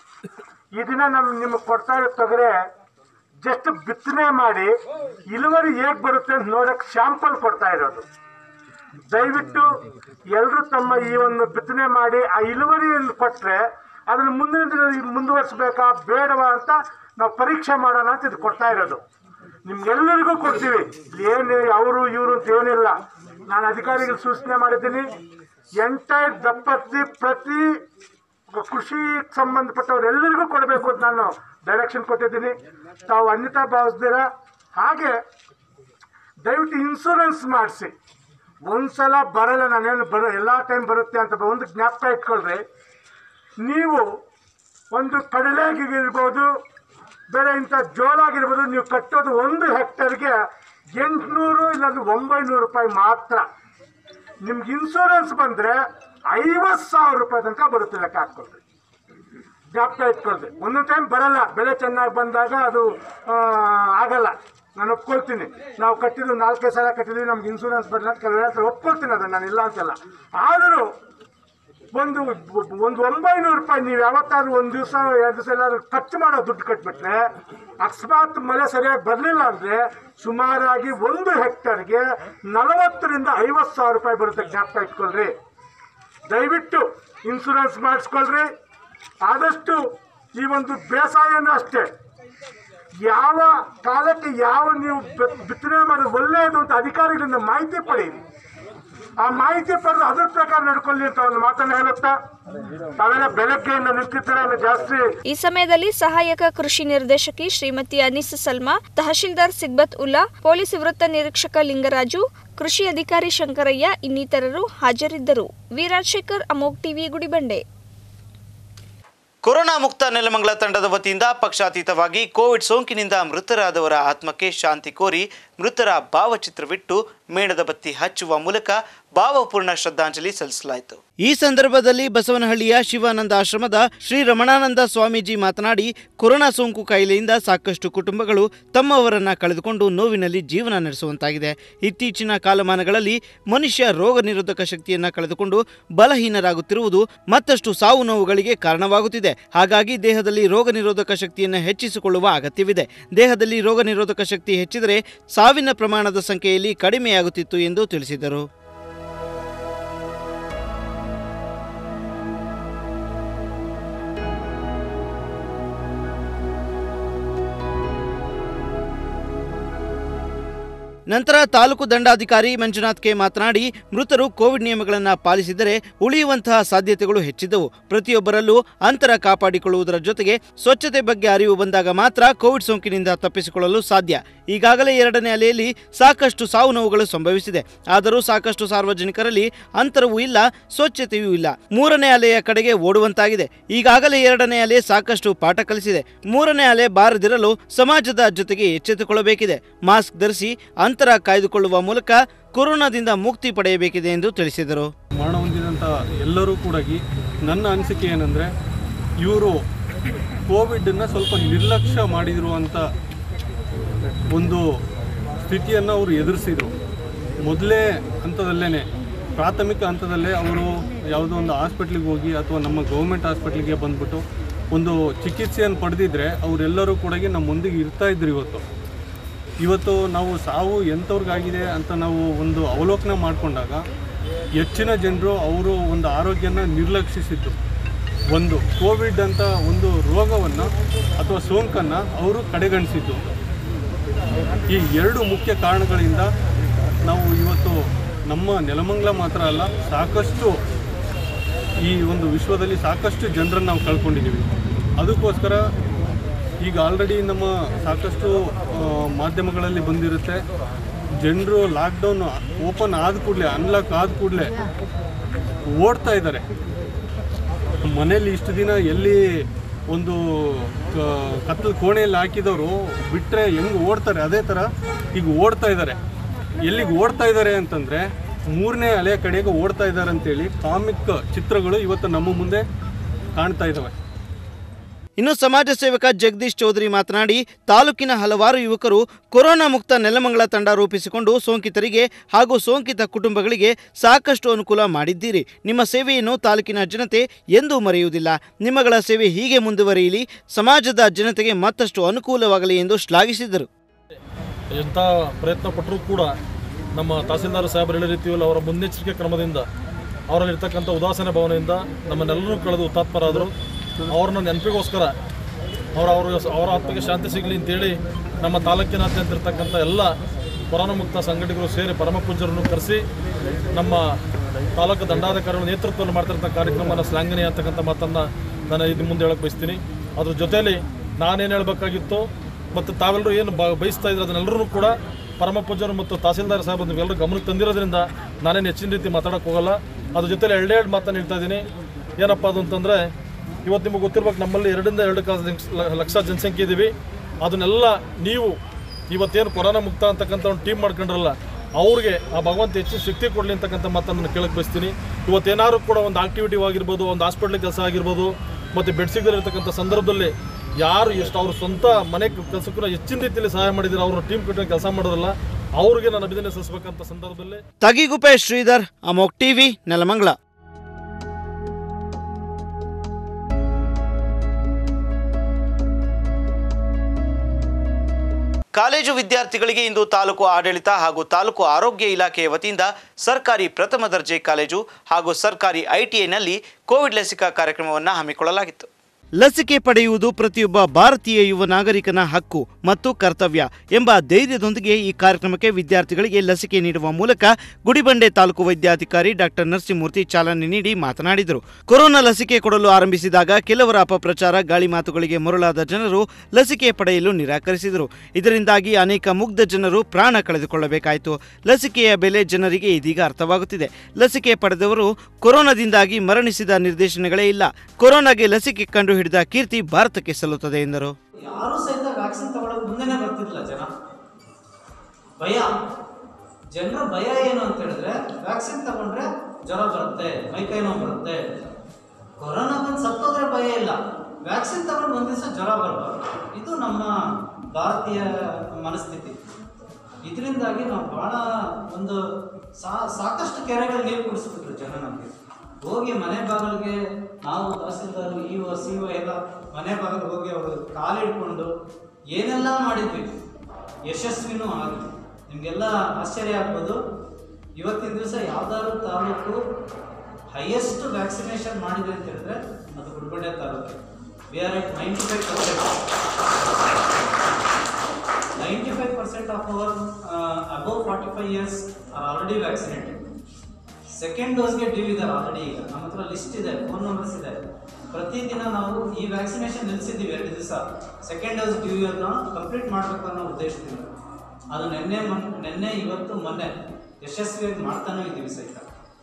ಈ ದಿನ ನಮ್ ನಿಮಗೆ ಕೊಡ್ತಾ ಇರೋ ತೊಗರೆ ಜಸ್ಟ್ ಬಿತ್ತನೆ ಮಾಡಿ ಇಳುವರಿ ಹೇಗ್ ಬರುತ್ತೆ ಅಂತ ನೋಡಕ್ ಶಾಂಪಲ್ ಕೊಡ್ತಾ ಇರೋದು ದಯವಿಟ್ಟು ಎಲ್ಲರೂ ತಮ್ಮ ಈ ಒಂದು ಬಿತ್ತನೆ ಮಾಡಿ ಆ ಇಳುವರಿಯನ್ನು ಕೊಟ್ರೆ ಅದನ್ನ ಮುಂದಿನ ದಿನ ಮುಂದುವರಿಸಬೇಕಾ ಬೇಡವಾ ಅಂತ ನಾವು ಪರೀಕ್ಷೆ ಮಾಡೋಣ ಅಂತ ಇದು ಕೊಡ್ತಾ ಇರೋದು ನಿಮ್ಗೆಲ್ಲರಿಗೂ ಕೊಡ್ತೀವಿ ಏನು ಅವರು ಇವರು ಅಂತ ಏನಿಲ್ಲ ನಾನು ಅಧಿಕಾರಿಗಳು ಸೂಚನೆ ಮಾಡಿದ್ದೀನಿ ಎಂಟೈರ್ ದಪ್ಪತ್ತಿ ಪ್ರತಿ ಕೃಷಿ ಸಂಬಂಧಪಟ್ಟವರೆಲ್ಲರಿಗೂ ಕೊಡಬೇಕು ಅಂತ ನಾನು ಡೈರೆಕ್ಷನ್ ಕೊಟ್ಟಿದ್ದೀನಿ ತಾವು ಅನ್ಯತಾ ಭಾವಿಸ್ದಿರ ಹಾಗೆ ದಯವಿಟ್ಟು ಇನ್ಶೂರೆನ್ಸ್ ಮಾಡಿಸಿ ಒಂದ್ಸಲ ಬರಲ್ಲ ನಾನೇನು ಬರೋ ಎಲ್ಲ ಟೈಮ್ ಬರುತ್ತೆ ಅಂತ ಒಂದು ಜ್ಞಾಪಕ ಇಟ್ಕೊಳ್ರಿ ನೀವು ಒಂದು ಕಡಲೆಗಿರ್ಬೋದು ಬೇರೆ ಇಂಥ ಜೋಳಾಗಿರ್ಬೋದು ನೀವು ಕಟ್ಟೋದು ಒಂದು ಹೆಕ್ಟರ್ಗೆ ಎಂಟುನೂರು ಇಲ್ಲಾಂದ್ರೆ ಒಂಬೈನೂರು ರೂಪಾಯಿ ಮಾತ್ರ ನಿಮ್ಗೆ ಇನ್ಶೂರೆನ್ಸ್ ಬಂದರೆ ಐವತ್ತು ಸಾವಿರ ರೂಪಾಯಿ ತನಕ ಬರುತ್ತೆ ಲೆಕ್ಕ ಹಾಕ್ಕೊಳ್ರಿ ಜ್ಞಾಪಕ ಇಟ್ಕೊಳ್ರಿ ಒಂದೊಂದು ಟೈಮ್ ಬರಲ್ಲ ಬೆಳೆ ಚೆನ್ನಾಗಿ ಬಂದಾಗ ಅದು ಆ, ಆಗಲ್ಲ ನಾನು ಒಪ್ಕೊಳ್ತೀನಿ ನಾವು ಕಟ್ಟಿದ್ದು ನಾಲ್ಕೈದು ಸಲ ಕಟ್ಟಿದ್ವಿ ನಮ್ಗೆ ಇನ್ಶೂರೆನ್ಸ್ ಬರಲ್ಲ ಅಂತ ಕೆಲವು ಹತ್ರ ಒಪ್ಕೊಳ್ತೀನಿ ಅದನ್ನು ನಾನು ಇಲ್ಲ ಅಂತಲ್ಲ ಆದರೂ ಒಂದು ಒಂದು ಒಂಬೈನೂರು ರೂಪಾಯಿ ನೀವು ಯಾವತ್ತಾದ್ರೂ ಒಂದು ದಿವಸ ಎರಡು ದಿವಸ ಎಲ್ಲಾದ್ರೂ ಖರ್ಚು ಮಾಡೋ ದುಡ್ಡು ಕಟ್ಬಿಟ್ರೆ ಅಕಸ್ಮಾತ್ ಮಳೆ ಸರಿಯಾಗಿ ಬರಲಿಲ್ಲ ಅಂದರೆ ಸುಮಾರಾಗಿ ಒಂದು ಹೆಕ್ಟರ್ಗೆ ನಲವತ್ತರಿಂದ ಐವತ್ತು ಸಾವಿರ ರೂಪಾಯಿ ಬರುತ್ತೆ ಜ್ಞಾಪಕ ಇಟ್ಕೊಳ್ರಿ ದಯವಿಟ್ಟು ಇನ್ಶೂರೆನ್ಸ್ ಮಾಡಿಸ್ಕೊಳ್ರಿ ಆದಷ್ಟು ಈ ಒಂದು ಬೇಸಾಯನೂ ಅಷ್ಟೇ ಯಾವ ಕಾಲಕ್ಕೆ ಯಾವ ನೀವು ಬಿ- ಬಿತ್ತನೆ ಮಾಡೋದು ಒಳ್ಳೆಯದು ಅಂತ ಅಧಿಕಾರಿಗಳಿಂದ ಮಾಹಿತಿ ಪಡೆಯಿರಿ ಆ ಮಾಹಿತಿ ಪಡೆದು ಅದ್ರ ಪ್ರಕಾರ ನಡ್ಕೊಳ್ಳಿ ಅಂತ ಒಂದು ಮಾತನ್ನು ಹೇಳುತ್ತಾ ತಾವೆಲ್ಲ ಬೆಳಗ್ಗೆಯಿಂದ ನಿಂತಿದ್ದೀರ ಜಾಸ್ತಿ ಈ ಸಮಯದಲ್ಲಿ ಸಹಾಯಕ ಕೃಷಿ ನಿರ್ದೇಶಕಿ ಶ್ರೀಮತಿ ಅನೀಸ್ ಸಲ್ಮಾ ತಹಶೀಲ್ದಾರ್ ಸಿಗ್ಬತ್ ಉಲ್ಲಾ ಪೊಲೀಸ್ ವೃತ್ತ ನಿರೀಕ್ಷಕ ಲಿಂಗರಾಜು ಕೃಷಿ ಅಧಿಕಾರಿ ಶಂಕರಯ್ಯ ಇನ್ನಿತರರು ಹಾಜರಿದ್ದರು ವಿರಾಜಶೇಖರ್ ಅಮೋಕ್ ಟಿವಿ ಗುಡಿಬಂಡೆ ಕೊರೋನಾ ಮುಕ್ತ ನೆಲಮಂಗಲ ತಂಡದ ವತಿಯಿಂದ ಪಕ್ಷಾತೀತವಾಗಿ ಕೋವಿಡ್ ಸೋಂಕಿನಿಂದ ಮೃತರಾದವರ ಆತ್ಮಕ್ಕೆ ಶಾಂತಿ ಕೋರಿ ಮೃತರ ಭಾವಚಿತ್ರವಿಟ್ಟು ಮೇಣದ ಬತ್ತಿ ಹಚ್ಚುವ ಮೂಲಕ ಭಾವಪೂರ್ಣ ಶ್ರದ್ಧಾಂಜಲಿ ಸಲ್ಲಿಸಲಾಯಿತು ಈ ಸಂದರ್ಭದಲ್ಲಿ ಬಸವನಹಳ್ಳಿಯ ಶಿವಾನಂದ ಆಶ್ರಮದ ಶ್ರೀ ರಮಣಾನಂದ ಸ್ವಾಮೀಜಿ ಮಾತನಾಡಿ ಕೊರೋನಾ ಸೋಂಕು ಕಾಯಿಲೆಯಿಂದ ಸಾಕಷ್ಟು ಕುಟುಂಬಗಳು ತಮ್ಮವರನ್ನ ಕಳೆದುಕೊಂಡು ನೋವಿನಲ್ಲಿ ಜೀವನ ನಡೆಸುವಂತಾಗಿದೆ ಇತ್ತೀಚಿನ ಕಾಲಮಾನಗಳಲ್ಲಿ ಮನುಷ್ಯ ರೋಗ ನಿರೋಧಕ ಶಕ್ತಿಯನ್ನ ಕಳೆದುಕೊಂಡು ಬಲಹೀನರಾಗುತ್ತಿರುವುದು ಮತ್ತಷ್ಟು ಸಾವು ನೋವುಗಳಿಗೆ ಕಾರಣವಾಗುತ್ತಿದೆ ಹಾಗಾಗಿ ದೇಹದಲ್ಲಿ ರೋಗ ನಿರೋಧಕ ಶಕ್ತಿಯನ್ನು ಹೆಚ್ಚಿಸಿಕೊಳ್ಳುವ ಅಗತ್ಯವಿದೆ ದೇಹದಲ್ಲಿ ರೋಗ ನಿರೋಧಕ ಶಕ್ತಿ ಹೆಚ್ಚಿದರೆ ಸಾವಿನ ಪ್ರಮಾಣದ ಸಂಖ್ಯೆಯಲ್ಲಿ ಕಡಿಮೆಯಾಗುತ್ತಿತ್ತು ಎಂದು ತಿಳಿಸಿದರು ನಂತರ ತಾಲೂಕು ದಂಡಾಧಿಕಾರಿ ಮಂಜುನಾಥ್ ಕೆ ಮಾತನಾಡಿ ಮೃತರು ಕೋವಿಡ್ ನಿಯಮಗಳನ್ನು ಪಾಲಿಸಿದರೆ ಉಳಿಯುವಂತಹ ಸಾಧ್ಯತೆಗಳು ಹೆಚ್ಚಿದ್ದವು ಪ್ರತಿಯೊಬ್ಬರಲ್ಲೂ ಅಂತರ ಕಾಪಾಡಿಕೊಳ್ಳುವುದರ ಜೊತೆಗೆ ಸ್ವಚ್ಛತೆ ಬಗ್ಗೆ ಅರಿವು ಬಂದಾಗ ಮಾತ್ರ ಕೋವಿಡ್ ಸೋಂಕಿನಿಂದ ತಪ್ಪಿಸಿಕೊಳ್ಳಲು ಸಾಧ್ಯ ಈಗಾಗಲೇ ಎರಡನೇ ಅಲೆಯಲ್ಲಿ ಸಾಕಷ್ಟು ಸಾವು ನೋವುಗಳು ಸಂಭವಿಸಿದೆ ಆದರೂ ಸಾಕಷ್ಟು ಸಾರ್ವಜನಿಕರಲ್ಲಿ ಅಂತರವೂ ಇಲ್ಲ ಸ್ವಚ್ಛತೆಯೂ ಇಲ್ಲ ಮೂರನೇ ಅಲೆಯ ಕಡೆಗೆ ಓಡುವಂತಾಗಿದೆ ಈಗಾಗಲೇ ಎರಡನೇ ಅಲೆ ಸಾಕಷ್ಟು ಪಾಠ ಕಲಿಸಿದೆ ಮೂರನೇ ಅಲೆ ಬಾರದಿರಲು ಸಮಾಜದ ಜೊತೆಗೆ ಎಚ್ಚೆತ್ತುಕೊಳ್ಳಬೇಕಿದೆ ಮಾಸ್ಕ್ ಧರಿಸಿ ಅಂತರ ಕಾಯ್ದುಕೊಳ್ಳುವ ಮೂಲಕ ಕೊರೋನಾದಿಂದ ಮುಕ್ತಿ ಪಡೆಯಬೇಕಿದೆ ಎಂದು ತಿಳಿಸಿದರು ಮರಣ ಹೊಂದಿದಂಥ ಎಲ್ಲರೂ ಕೂಡ ನನ್ನ ಅನಿಸಿಕೆ ಏನಂದರೆ ಇವರು ಕೋವಿಡನ್ನು ಸ್ವಲ್ಪ ನಿರ್ಲಕ್ಷ್ಯ ಮಾಡಿರುವಂಥ ಒಂದು ಸ್ಥಿತಿಯನ್ನು ಅವರು ಎದುರಿಸಿದರು ಮೊದಲೇ ಹಂತದಲ್ಲೇ ಪ್ರಾಥಮಿಕ ಹಂತದಲ್ಲೇ ಅವರು ಯಾವುದೋ ಒಂದು ಹಾಸ್ಪಿಟ್ಲಿಗೆ ಹೋಗಿ ಅಥವಾ ನಮ್ಮ ಗೌರ್ಮೆಂಟ್ ಹಾಸ್ಪಿಟ್ಲಿಗೆ ಬಂದ್ಬಿಟ್ಟು ಒಂದು ಚಿಕಿತ್ಸೆಯನ್ನು ಪಡೆದಿದ್ರೆ ಅವರೆಲ್ಲರೂ ಕೂಡ ನಮ್ಮ ಮುಂದಿಗೆ ಇರ್ತಾ ಇದ್ರು ಇವತ್ತು ಇವತ್ತು ನಾವು ಸಾವು ಎಂಥವ್ರಿಗಾಗಿದೆ ಅಂತ ನಾವು ಒಂದು ಅವಲೋಕನ ಮಾಡಿಕೊಂಡಾಗ ಹೆಚ್ಚಿನ ಜನರು ಅವರು ಒಂದು ಆರೋಗ್ಯನ ನಿರ್ಲಕ್ಷಿಸಿದ್ದು ಒಂದು ಕೋವಿಡ್ ಅಂತ ಒಂದು ರೋಗವನ್ನು ಅಥವಾ ಸೋಂಕನ್ನು ಅವರು ಕಡೆಗಣಿಸಿದ್ದು ಈ ಎರಡು ಮುಖ್ಯ ಕಾರಣಗಳಿಂದ ನಾವು ಇವತ್ತು ನಮ್ಮ ನೆಲಮಂಗಲ ಮಾತ್ರ ಅಲ್ಲ ಸಾಕಷ್ಟು ಈ ಒಂದು ವಿಶ್ವದಲ್ಲಿ ಸಾಕಷ್ಟು ಜನರನ್ನು ನಾವು ಕಳ್ಕೊಂಡಿದ್ದೀವಿ ಅದಕ್ಕೋಸ್ಕರ ಈಗ ಆಲ್ರೆಡಿ ನಮ್ಮ ಸಾಕಷ್ಟು ಆ, ಮಾಧ್ಯಮಗಳಲ್ಲಿ ಬಂದಿರುತ್ತೆ ಜನರು ಲಾಕ್ಡೌನ್ ಓಪನ್ ಆದ ಕೂಡಲೇ ಅನ್ಲಾಕ್ ಆದ ಕೂಡಲೇ ಓಡ್ತಾ ಇದ್ದಾರೆ ಮನೆಯಲ್ಲಿ ಇಷ್ಟು ದಿನ ಎಲ್ಲಿ ಒಂದು ಕ- ಕತ್ತಲು ಕೋಣೆಯಲ್ಲಿ ಹಾಕಿದವರು ಬಿಟ್ಟರೆ ಹೆಂಗೆ ಓಡ್ತಾರೆ ಅದೇ ಥರ ಈಗ ಓಡ್ತಾ ಇದ್ದಾರೆ ಎಲ್ಲಿಗೆ ಓಡ್ತಾ ಇದ್ದಾರೆ ಅಂತಂದರೆ ಮೂರನೇ ಅಲೆಯ ಕಡೆಗೆ ಓಡ್ತಾ ಇದ್ದಾರೆ ಅಂತೇಳಿ ಕಾಮಿಕ್ ಚಿತ್ರಗಳು ಇವತ್ತು ನಮ್ಮ ಮುಂದೆ ಕಾಣ್ತಾ ಇದ್ದಾವೆ ಇನ್ನು ಸಮಾಜ ಸೇವಕ ಜಗದೀಶ್ ಚೌಧರಿ ಮಾತನಾಡಿ ತಾಲೂಕಿನ ಹಲವಾರು ಯುವಕರು ಕೊರೋನಾ ಮುಕ್ತ ನೆಲಮಂಗಲ ತಂಡ ರೂಪಿಸಿಕೊಂಡು ಸೋಂಕಿತರಿಗೆ ಹಾಗೂ ಸೋಂಕಿತ ಕುಟುಂಬಗಳಿಗೆ ಸಾಕಷ್ಟು ಅನುಕೂಲ ಮಾಡಿದ್ದೀರಿ ನಿಮ್ಮ ಸೇವೆಯನ್ನು ತಾಲೂಕಿನ ಜನತೆ ಎಂದೂ ಮರೆಯುವುದಿಲ್ಲ ನಿಮ್ಮಗಳ ಸೇವೆ ಹೀಗೆ ಮುಂದುವರಿಯಲಿ ಸಮಾಜದ ಜನತೆಗೆ ಮತ್ತಷ್ಟು ಅನುಕೂಲವಾಗಲಿ ಎಂದು ಶ್ಲಾಘಿಸಿದರು ಎಂಥ ಪ್ರಯತ್ನ ಪಟ್ಟರೂ ಕೂಡ ನಮ್ಮ ತಹಸೀಲ್ದಾರ್ ಸಾಹೇಬರು ಹೇಳೋ ರೀತಿಯಲ್ಲಿ ಅವರ ಮುನ್ನೆಚ್ಚರಿಕೆ ಕ್ರಮದಿಂದ ಅವರಲ್ಲಿರ್ತಕ್ಕಂಥ ಉದಾಸೀನ ಭಾವನೆಯಿಂದ ನಮ್ಮನ್ನೆಲ್ಲರೂ ಕಳೆದು ಹುತಾತ್ಮರಾದರು ಅವ್ರನ್ನ ನೆನಪಿಗೋಸ್ಕರ ಅವರ ಅವ್ರ ಅವರ ಆತ್ಮಕ್ಕೆ ಶಾಂತಿ ಸಿಗಲಿ ಅಂತೇಳಿ ನಮ್ಮ ತಾಲೂಕಿನಾದ್ಯಂತ ಇರ್ತಕ್ಕಂಥ ಎಲ್ಲ ಕೊರೋನಾ ಮುಕ್ತ ಸಂಘಟಕರು ಸೇರಿ ಪರಮ ಪೂಜ್ಯರನ್ನು ಕರೆಸಿ ನಮ್ಮ ತಾಲೂಕು ದಂಡಾಧಿಕಾರಿಗಳ ನೇತೃತ್ವದಲ್ಲಿ ಮಾಡ್ತಿರ್ತಕ್ಕ ಕಾರ್ಯಕ್ರಮನ ಶ್ಲಾಘನೀಯ ಅಂತಕ್ಕಂಥ ಮಾತನ್ನು ನಾನು ಇದು ಮುಂದೆ ಹೇಳಕ್ಕೆ ಬಯಸ್ತೀನಿ ಅದ್ರ ಜೊತೆಯಲ್ಲಿ ನಾನೇನು ಹೇಳಬೇಕಾಗಿತ್ತು ಮತ್ತು ತಾವೆಲ್ಲರೂ ಏನು ಬ ಬಯಸ್ತಾ ಇದ್ರೆ ಅದನ್ನೆಲ್ಲರೂ ಕೂಡ ಪರಮ ಪೂಜ್ಯರು ಮತ್ತು ತಹಸೀಲ್ದಾರ್ ಸಾಹೇಬ್ ನೀವೆಲ್ಲರೂ ಗಮನಕ್ಕೆ ತಂದಿರೋದ್ರಿಂದ ನಾನೇನು ಹೆಚ್ಚಿನ ರೀತಿ ಮಾತಾಡೋಕ್ಕೆ ಹೋಗಲ್ಲ ಅದ್ರ ಜೊತೆಲಿ ಎರಡೆರಡು ಮಾತನ್ನು ಹೇಳ್ತಾ ಇದ್ದೀನಿ ಏನಪ್ಪ ಅದು ಅಂತಂದರೆ ಇವತ್ತು ನಿಮಗೆ ಗೊತ್ತಿರ್ಬೇಕು ನಮ್ಮಲ್ಲಿ ಎರಡರಿಂದ ಎರಡು ಕಾಸು ಲಕ್ಷ ಜನಸಂಖ್ಯೆ ಇದ್ದೀವಿ ಅದನ್ನೆಲ್ಲ ನೀವು ಇವತ್ತೇನು ಕೊರೋನಾ ಮುಕ್ತ ಅಂತಕ್ಕಂಥ ಒಂದು ಟೀಮ್ ಮಾಡ್ಕೊಂಡ್ರಲ್ಲ ಅವ್ರಿಗೆ ಆ ಭಗವಂತ ಹೆಚ್ಚು ಶಕ್ತಿ ಕೊಡಲಿ ಅಂತಕ್ಕಂಥ ಮಾತನ್ನು ನಾನು ಕೇಳಕ್ಕೆ ಬಯಸ್ತೀನಿ ಇವತ್ತೇನಾದ್ರು ಕೂಡ ಒಂದು ಆಕ್ಟಿವಿಟಿ ಆಗಿರ್ಬೋದು ಒಂದು ಹಾಸ್ಪಿಟ್ಲ್ ಕೆಲಸ ಆಗಿರ್ಬೋದು ಮತ್ತು ಬೆಡ್ ಸಿಗದಿರ್ತಕ್ಕಂಥ ಸಂದರ್ಭದಲ್ಲಿ ಯಾರು ಎಷ್ಟು ಅವ್ರ ಸ್ವಂತ ಮನೆ ಕೆಲಸಕ್ಕೂ ಹೆಚ್ಚಿನ ರೀತಿಯಲ್ಲಿ ಸಹಾಯ ಮಾಡಿದ್ದಾರೆ ಅವ್ರ ಟೀಮ್ ಕಟ್ಟಿನ ಕೆಲಸ ಮಾಡೋರಲ್ಲ ಅವ್ರಿಗೆ ನಾನು ಅಭಿನಂದನೆ ಸಲ್ಲಿಸಬೇಕಂತ ಸಂದರ್ಭದಲ್ಲಿ ತಗಿಗುಪ್ಪೆ ಶ್ರೀಧರ್ ಅಮೋಕ್ ಟಿವಿ ನೆಲಮಂಗಲ ಕಾಲೇಜು ವಿದ್ಯಾರ್ಥಿಗಳಿಗೆ ಇಂದು ತಾಲೂಕು ಆಡಳಿತ ಹಾಗೂ ತಾಲೂಕು ಆರೋಗ್ಯ ಇಲಾಖೆಯ ವತಿಯಿಂದ ಸರ್ಕಾರಿ ಪ್ರಥಮ ದರ್ಜೆ ಕಾಲೇಜು ಹಾಗೂ ಸರ್ಕಾರಿ ಐಟಿಐನಲ್ಲಿ ಕೋವಿಡ್ ಲಸಿಕಾ ಕಾರ್ಯಕ್ರಮವನ್ನು ಹಮ್ಮಿಕೊಳ್ಳಲಾಗಿತ್ತು ಲಸಿಕೆ ಪಡೆಯುವುದು ಪ್ರತಿಯೊಬ್ಬ ಭಾರತೀಯ ಯುವ ನಾಗರಿಕನ ಹಕ್ಕು ಮತ್ತು ಕರ್ತವ್ಯ ಎಂಬ ಧೈರ್ಯದೊಂದಿಗೆ ಈ ಕಾರ್ಯಕ್ರಮಕ್ಕೆ ವಿದ್ಯಾರ್ಥಿಗಳಿಗೆ ಲಸಿಕೆ ನೀಡುವ ಮೂಲಕ ಗುಡಿಬಂಡೆ ತಾಲೂಕು ವೈದ್ಯಾಧಿಕಾರಿ ಡಾಕ್ಟರ್ ನರಸಿಂಹಮೂರ್ತಿ ಚಾಲನೆ ನೀಡಿ ಮಾತನಾಡಿದರು ಕೊರೋನಾ ಲಸಿಕೆ ಕೊಡಲು ಆರಂಭಿಸಿದಾಗ ಕೆಲವರ ಅಪಪ್ರಚಾರ ಗಾಳಿ ಮಾತುಗಳಿಗೆ ಮರುಳಾದ ಜನರು ಲಸಿಕೆ ಪಡೆಯಲು ನಿರಾಕರಿಸಿದರು ಇದರಿಂದಾಗಿ ಅನೇಕ ಮುಗ್ಧ ಜನರು ಪ್ರಾಣ ಕಳೆದುಕೊಳ್ಳಬೇಕಾಯಿತು ಲಸಿಕೆಯ ಬೆಲೆ ಜನರಿಗೆ ಇದೀಗ ಅರ್ಥವಾಗುತ್ತಿದೆ ಲಸಿಕೆ ಪಡೆದವರು ಕೊರೋನಾದಿಂದಾಗಿ ಮರಣಿಸಿದ ನಿರ್ದೇಶನಗಳೇ ಇಲ್ಲ ಕೊರೋನಾಗೆ ಲಸಿಕೆ ಕಂಡುಹಿಡಿದ ಕೀರ್ತಿ ಭಾರತಕ್ಕೆ ಸಲ್ಲುತ್ತದೆ ಎಂದರು ಯಾರೂ ಸಹಿತ ವ್ಯಾಕ್ಸಿನ್ ತಗೊಳಕ್ ಮುಂದೆನೆ ಬರ್ತಿರ್ಲಿಲ್ಲ ಜನ ಭಯ ಜನರ ಭಯ ಏನು ಅಂತ ಹೇಳಿದ್ರೆ ವ್ಯಾಕ್ಸಿನ್ ತಗೊಂಡ್ರೆ ಜ್ವರ ಬರುತ್ತೆ ಮೈಕೈ ನೋವು ಬರುತ್ತೆ ಕೊರೋನಾ ಬಂದು ಸತ್ತೋದ್ರೆ ಭಯ ಇಲ್ಲ ವ್ಯಾಕ್ಸಿನ್ ತಗೊಂಡು ಒಂದ್ ದಿವಸ ಜ್ವರ ಬರಬಾರ್ದು ಇದು ನಮ್ಮ ಭಾರತೀಯ ಮನಸ್ಥಿತಿ ಇದರಿಂದಾಗಿ ನಾವು ಬಹಳ ಒಂದು ಸಾ ಸಾಕಷ್ಟು ಕೆರೆಗಳು ನೀರು ಕುಡಿಸ್ಬಿಟ್ರು ಜನ ನಮಗೆ ಹೋಗಿ ಮನೆ ಬಾಗಿಲಿಗೆ ನಾವು tahsildar E O C O ಎಲ್ಲ ಮನೆ ಬಾಗಿಲಿಗೆ ಹೋಗಿ ಅವರು ಕಾಲಿಡ್ಕೊಂಡು ಏನೆಲ್ಲ ಮಾಡಿದ್ವಿ ಯಶಸ್ವಿನೂ ಆದ್ವಿ ನಿಮಗೆಲ್ಲ ಆಶ್ಚರ್ಯ ಆಗ್ಬೋದು ಇವತ್ತಿನ ದಿವಸ ಯಾವ್ದಾದ್ರು ತಾಲೂಕು ಹೈಯೆಸ್ಟ್ ವ್ಯಾಕ್ಸಿನೇಷನ್ ಮಾಡಿದೆ ಅಂತ ಹೇಳಿದ್ರೆ ಅದು ಗುಲ್ಬರ್ಡೆ taluk we are at ninety five percent ninety five percent of our above forty five years are already vaccinated second ಡೋಸ್ಗೆ ಡ್ಯೂ ಇದ್ದಾರೆ ಆಲ್ರೆಡಿ ಈಗ ನಮ್ಮ ಹತ್ರ ಲಿಸ್ಟ್ ಇದೆ ಫೋನ್ ನಂಬರ್ಸ್ ಇದೆ ಪ್ರತಿದಿನ ನಾವು ಈ ವ್ಯಾಕ್ಸಿನೇಷನ್ ನಿಲ್ಲಿಸಿದ್ದೀವಿ ಎರಡು ದಿವಸ ಸೆಕೆಂಡ್ ಡೋಸ್ ಡ್ಯೂ ಇಯರ್ನ ಕಂಪ್ಲೀಟ್ ಮಾಡಬೇಕು ಅನ್ನೋ ಉದ್ದೇಶದಿಂದ ಅದು ನಿನ್ನೆ ಮೊನ್ ನಿನ್ನೆ ಇವತ್ತು ಮೊನ್ನೆ ಯಶಸ್ವಿಯಾಗಿ ಮಾಡ್ತಾನೂ ಇದ್ದೀವಿ ಸಹಿತ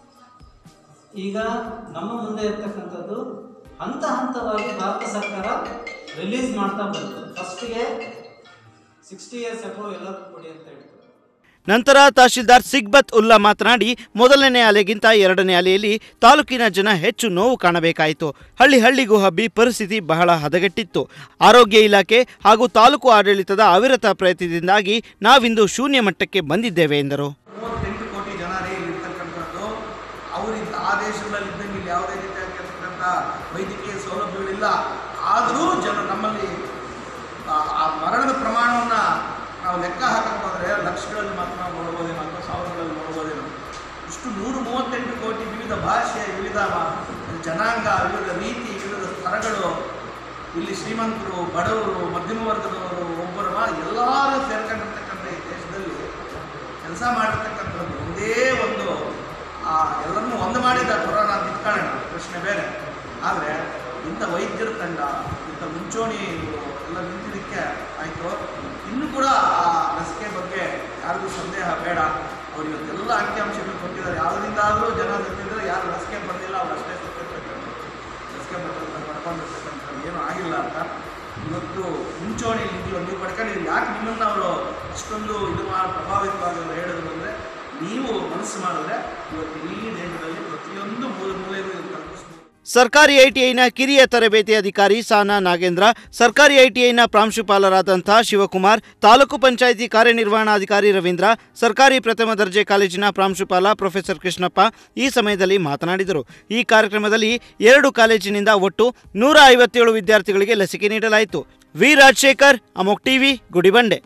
ಈಗ ನಮ್ಮ ಮುಂದೆ ಇರ್ತಕ್ಕಂಥದ್ದು ಹಂತ ಹಂತವಾಗಿ ಭಾರತ ಸರ್ಕಾರ ರಿಲೀಸ್ ಮಾಡ್ತಾ ಬಂತು ಫಸ್ಟಿಗೆ ಸಿಕ್ಸ್ಟಿ ಇಯರ್ಸ್ ಅಬೋ ಎಲ್ಲರಿಗೂ ಕೊಡಿ ಅಂತ ಹೇಳ್ತಾರೆ ನಂತರ ತಹಶೀಲ್ದಾರ್ ಸಿಗ್ಬತ್ ಉಲ್ಲಾ ಮಾತನಾಡಿ ಮೊದಲನೇ ಅಲೆಗಿಂತ ಎರಡನೇ ಅಲೆಯಲ್ಲಿ ತಾಲೂಕಿನ ಜನ ಹೆಚ್ಚು ನೋವು ಕಾಣಬೇಕಾಯಿತು ಹಳ್ಳಿ ಹಳ್ಳಿಗೂ ಹಬ್ಬಿ ಪರಿಸ್ಥಿತಿ ಬಹಳ ಹದಗೆಟ್ಟಿತ್ತು ಆರೋಗ್ಯ ಇಲಾಖೆ ಹಾಗೂ ತಾಲೂಕು ಆಡಳಿತದ ಅವಿರತ ಪ್ರಯತ್ನದಿಂದಾಗಿ ನಾವಿಂದು ಶೂನ್ಯ ಮಟ್ಟಕ್ಕೆ ಬಂದಿದ್ದೇವೆ ಎಂದರು ಮೂವತ್ತೆಂಟು ಕೋಟಿ ಜನ ರೀ ಇರ್ತಕ್ಕಂಥದ್ದು ಅವರಿಂದ ಆ ದೇಶಗಳಲ್ಲಿ ಇದ್ದಂಗೆ ಇಲ್ಲಿ ಯಾವುದೇ ರೀತಿಯಾಗಿರ್ತಕ್ಕಂಥ ವೈದ್ಯಕೀಯ ಸೌಲಭ್ಯಗಳಿಲ್ಲ ಆದರೂ ಜನ ನಮ್ಮಲ್ಲಿ ಆ- ಆ ಮರಣದ ಪ್ರಮಾಣವನ್ನು ನಾವು ಲೆಕ್ಕ ಹಾಕಕ್ಕೆ ಹೋದರೆ ಲಕ್ಷಗಳಲ್ಲಿ ಮಾತ್ರ ನಾವು ನೋಡ್ಬೋದೇನೋ ಅಥವಾ ಸಾವಿರಗಳಲ್ಲಿ ನೋಡ್ಬೋದೇನೋ ಇಷ್ಟು ನೂರು ಮೂವತ್ತೆಂಟು ಕೋಟಿ ವಿವಿಧ ಭಾಷೆ ವಿವಿಧ ಮ- ಜನಾಂಗ ವಿವಿಧ ರೀತಿ ವಿವಿಧ ಸ್ತರಗಳು ಇಲ್ಲಿ ಶ್ರೀಮಂತರು ಬಡವರು ಮಧ್ಯಮ ವರ್ಗದವರು ಒಬ್ಬರ ಎಲ್ಲರೂ ಸೇರ್ಕೊಂಡಿರ್ತಕ್ಕಂಥ ಈ ದೇಶದಲ್ಲಿ ಕೆಲಸ ಮಾಡಿರ್ತಕ್ಕಂಥದ್ದು ಒಂದೇ ಒಂದು ಆ, ಎಲ್ಲರನ್ನೂ ಒಂದು ಮಾಡಿದ ಕೊರೋನಾ ಕಿತ್ಕೊಳ್ಳೋಣ ಪ್ರಶ್ನೆ ಬೇರೆ ಆದರೆ ಇಂಥ ವೈದ್ಯರ ತಂಡ ಇಂಥ ಮುಂಚೂಣಿ ಎಲ್ಲ ನಿಂತಿದ್ದಕ್ಕೆ ಆಯಿತು ಇನ್ನೂ ಕೂಡ ಆ ಲಸಿಕೆ ಬಗ್ಗೆ ಯಾರಿಗೂ ಸಂದೇಹ ಬೇಡ ಅವ್ರು ಇವತ್ತೆಲ್ಲ ಅಂಕಿಅಂಶಗಳು ಕೊಟ್ಟಿದ್ದಾರೆ ಯಾವುದರಿಂದಾದರೂ ಜನ ಸತ್ತಿದ್ರೆ ಯಾರು ಲಸಿಕೆ ಬಂದಿಲ್ಲ ಅವ್ರು ಅಷ್ಟೇ ಸತ್ತಿರ್ತಕ್ಕಂಥ ಲಸಿಕೆ ಪಡೆದ ಪಡ್ಕೊಂಡಿರ್ತಕ್ಕಂಥದ್ದು ಏನೂ ಆಗಿಲ್ಲ ಅಂತ ಇವತ್ತು ಮುಂಚೂಣಿ ನಿಂತಿರೋ ನೀವು ಪಡ್ಕೊಂಡಿದ್ದೀರಿ ಯಾಕೆ ನಿಮ್ಮನ್ನು ಅವರು ಅಷ್ಟೊಂದು ಇದು ಮಾಡಿ ಪ್ರಭಾವಿತವಾಗಿ ಅವ್ರು ಹೇಳಿದ್ರು ಅಂದರೆ ನೀವು ಮನಸ್ಸು ಮಾಡಿದ್ರೆ ಇವತ್ತು ಇಡೀ ದೇಶದಲ್ಲಿ ಪ್ರತಿಯೊಂದು ಮೂಲೆ ಮೂಲೆಗೂ ಇದು ತಲುಪಿಸ್ಬೋದು ಸರ್ಕಾರಿ ಐಟಿಐನ ಕಿರಿಯ ತರಬೇತಿ ಅಧಿಕಾರಿ ಸಾನಾ ನಾಗೇಂದ್ರ ಸರ್ಕಾರಿ ಐಟಿಐನ ಪ್ರಾಂಶುಪಾಲರಾದಂಥ ಶಿವಕುಮಾರ್ ತಾಲೂಕು ಪಂಚಾಯಿತಿ ಕಾರ್ಯನಿರ್ವಹಣಾಧಿಕಾರಿ ರವೀಂದ್ರ ಸರ್ಕಾರಿ ಪ್ರಥಮ ದರ್ಜೆ ಕಾಲೇಜಿನ ಪ್ರಾಂಶುಪಾಲ ಪ್ರೊಫೆಸರ್ ಕೃಷ್ಣಪ್ಪ ಈ ಸಮಯದಲ್ಲಿ ಮಾತನಾಡಿದರು ಈ ಕಾರ್ಯಕ್ರಮದಲ್ಲಿ ಎರಡು ಕಾಲೇಜಿನಿಂದ ಒಟ್ಟು ನೂರ ಐವತ್ತೇಳು ವಿದ್ಯಾರ್ಥಿಗಳಿಗೆ ಲಸಿಕೆ ನೀಡಲಾಯಿತು ವಿ ರಾಜಶೇಖರ್ ಅಮೋಕ್ ಟಿವಿ ಗುಡಿಬಂಡೆ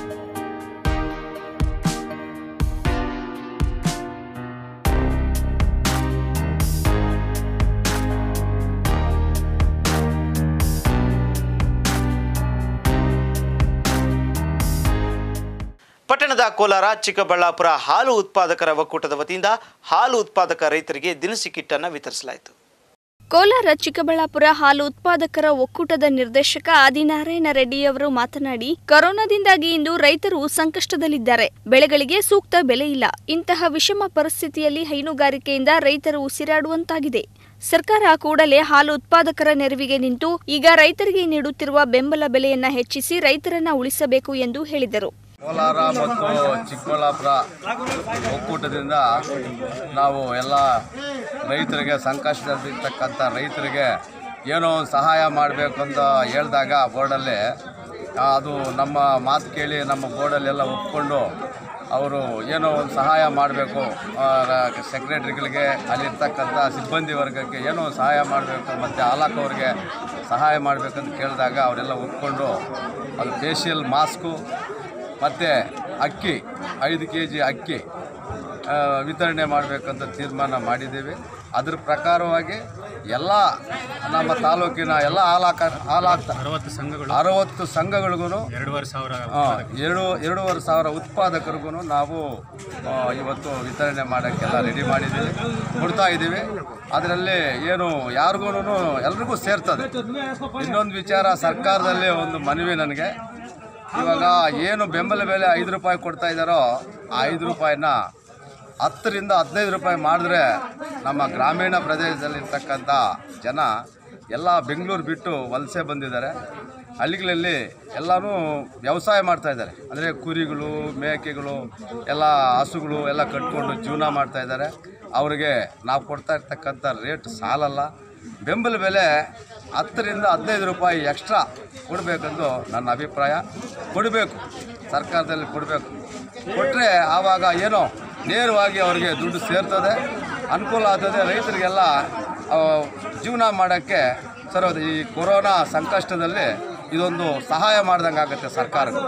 ಪಟ್ಟಣದ ಕೋಲಾರ ಚಿಕ್ಕಬಳ್ಳಾಪುರ ಹಾಲು ಉತ್ಪಾದಕರ ಒಕ್ಕೂಟದ ವತಿಯಿಂದ ಹಾಲು ಉತ್ಪಾದಕ ರೈತರಿಗೆ ದಿನಸಿ ಕಿಟ್ಟನ್ನು ವಿತರಿಸಲಾಯಿತು ಕೋಲಾರ ಚಿಕ್ಕಬಳ್ಳಾಪುರ ಹಾಲು ಉತ್ಪಾದಕರ ಒಕ್ಕೂಟದ ನಿರ್ದೇಶಕ ಆದಿನಾರಾಯಣ ರೆಡ್ಡಿಯವರು ಮಾತನಾಡಿ ಕೊರೋನಾದಿಂದಾಗಿ ಇಂದು ರೈತರು ಸಂಕಷ್ಟದಲ್ಲಿದ್ದಾರೆ ಬೆಳೆಗಳಿಗೆ ಸೂಕ್ತ ಬೆಲೆ ಇಲ್ಲ ಇಂತಹ ವಿಷಮ ಪರಿಸ್ಥಿತಿಯಲ್ಲಿ ಹೈನುಗಾರಿಕೆಯಿಂದ ರೈತರು ಉಸಿರಾಡುವಂತಾಗಿದೆ ಸರ್ಕಾರ ಕೂಡಲೇ ಹಾಲು ಉತ್ಪಾದಕರ ನೆರವಿಗೆ ನಿಂತು ಈಗ ರೈತರಿಗೆ ನೀಡುತ್ತಿರುವ ಬೆಂಬಲ ಬೆಲೆಯನ್ನ ಹೆಚ್ಚಿಸಿ ರೈತರನ್ನ ಉಳಿಸಬೇಕು ಎಂದು ಹೇಳಿದರು ಕೋಲಾರ ಮತ್ತು ಚಿಕ್ಕಬಳ್ಳಾಪುರ ಒಕ್ಕೂಟದಿಂದ ನಾವು ಎಲ್ಲ ರೈತರಿಗೆ ಸಂಕಷ್ಟದಲ್ಲಿರ್ತಕ್ಕಂಥ ರೈತರಿಗೆ ಏನೋ ಒಂದು ಸಹಾಯ ಮಾಡಬೇಕು ಅಂತ ಹೇಳಿದಾಗ ಬೋರ್ಡಲ್ಲಿ ಅದು ನಮ್ಮ ಮಾತು ಕೇಳಿ ನಮ್ಮ ಬೋರ್ಡಲ್ಲೆಲ್ಲ ಒಪ್ಕೊಂಡು ಅವರು ಏನೋ ಒಂದು ಸಹಾಯ ಮಾಡಬೇಕು ಸೆಕ್ರೆಟ್ರಿಗಳಿಗೆ ಅಲ್ಲಿರ್ತಕ್ಕಂಥ ಸಿಬ್ಬಂದಿ ವರ್ಗಕ್ಕೆ ಏನೋ ಒಂದು ಸಹಾಯ ಮಾಡಬೇಕು ಮತ್ತು ಹಾಲಾಕೋರಿಗೆ ಸಹಾಯ ಮಾಡಬೇಕಂತ ಕೇಳಿದಾಗ ಅವರೆಲ್ಲ ಒಪ್ಕೊಂಡು ಅದು ಫೇಶಿಯಲ್ ಮಾಸ್ಕು ಮತ್ತು ಅಕ್ಕಿ ಐದು ಕೆ ಜಿ ಅಕ್ಕಿ ಆ, ವಿತರಣೆ ಮಾಡಬೇಕಂತ ತೀರ್ಮಾನ ಮಾಡಿದ್ದೀವಿ ಅದ್ರ ಪ್ರಕಾರವಾಗಿ ಎಲ್ಲ ನಮ್ಮ ತಾಲೂಕಿನ ಎಲ್ಲ ಹಾಲಾಕ ಹಾಲಾಕ್ತ ಅರವತ್ತು ಸಂಘಗಳು ಅರವತ್ತು ಸಂಘಗಳಿಗೂ ಎರಡೂವರೆ ಸಾವಿರ ಎರಡು ಎರಡೂವರೆ ಸಾವಿರ ಉತ್ಪಾದಕರಿಗೂ ನಾವು ಆ, ಇವತ್ತು ವಿತರಣೆ ಮಾಡೋಕ್ಕೆಲ್ಲ ರೆಡಿ ಮಾಡಿದ್ದೀವಿ ಕೊಡ್ತಾ ಇದ್ದೀವಿ ಅದರಲ್ಲಿ ಏನು ಯಾರಿಗೂ ಎಲ್ರಿಗೂ ಸೇರ್ತದೆ ಇನ್ನೊಂದು ವಿಚಾರ ಸರ್ಕಾರದಲ್ಲಿ ಒಂದು ಮನವಿ ನನಗೆ ಇವಾಗ ಏನು ಬೆಂಬಲ ಬೆಲೆ ಐದು ರೂಪಾಯಿ ಕೊಡ್ತಾ ಇದ್ದಾರೋ ಆ ಐದು ರೂಪಾಯಿನ ಹತ್ತರಿಂದ ಹದಿನೈದು ರೂಪಾಯಿ ಮಾಡಿದ್ರೆ ನಮ್ಮ ಗ್ರಾಮೀಣ ಪ್ರದೇಶದಲ್ಲಿರ್ತಕ್ಕಂಥ ಜನ ಎಲ್ಲ ಬೆಂಗಳೂರು ಬಿಟ್ಟು ವಲಸೆ ಬಂದಿದ್ದಾರೆ ಹಳ್ಳಿಗಳಲ್ಲಿ ಎಲ್ಲನೂ ವ್ಯವಸಾಯ ಮಾಡ್ತಾ ಇದ್ದಾರೆ ಅಂದರೆ ಕುರಿಗಳು ಮೇಕೆಗಳು ಎಲ್ಲ ಹಸುಗಳು ಎಲ್ಲ ಕಟ್ಕೊಂಡು ಜೀವನ ಮಾಡ್ತಾ ಇದ್ದಾರೆ ಅವರಿಗೆ ನಾವು ಕೊಡ್ತಾ ಇರ್ತಕ್ಕಂಥ ರೇಟ್ ಸಾಲಲ್ಲ ಬೆಂಬಲ ಬೆಲೆ ಹತ್ತರಿಂದ ಹದಿನೈದು ರೂಪಾಯಿ ಎಕ್ಸ್ಟ್ರಾ ಕೊಡಬೇಕೆಂದು ನನ್ನ ಅಭಿಪ್ರಾಯ ಕೊಡಬೇಕು ಸರ್ಕಾರದಲ್ಲಿ ಕೊಡಬೇಕು ಕೊಟ್ಟರೆ ಆವಾಗ ಏನೋ ನೇರವಾಗಿ ಅವರಿಗೆ ದುಡ್ಡು ಸೇರ್ತದೆ ಅನುಕೂಲ ಆಗ್ತದೆ ರೈತರಿಗೆಲ್ಲ ಆ, ಜೀವನ ಮಾಡೋಕ್ಕೆ ಸರ್ ಈ ಕೊರೋನಾ ಸಂಕಷ್ಟದಲ್ಲಿ ಇದೊಂದು ಸಹಾಯ ಮಾಡ್ದಂಗೆ ಆಗುತ್ತೆ ಸರ್ಕಾರಕ್ಕೆ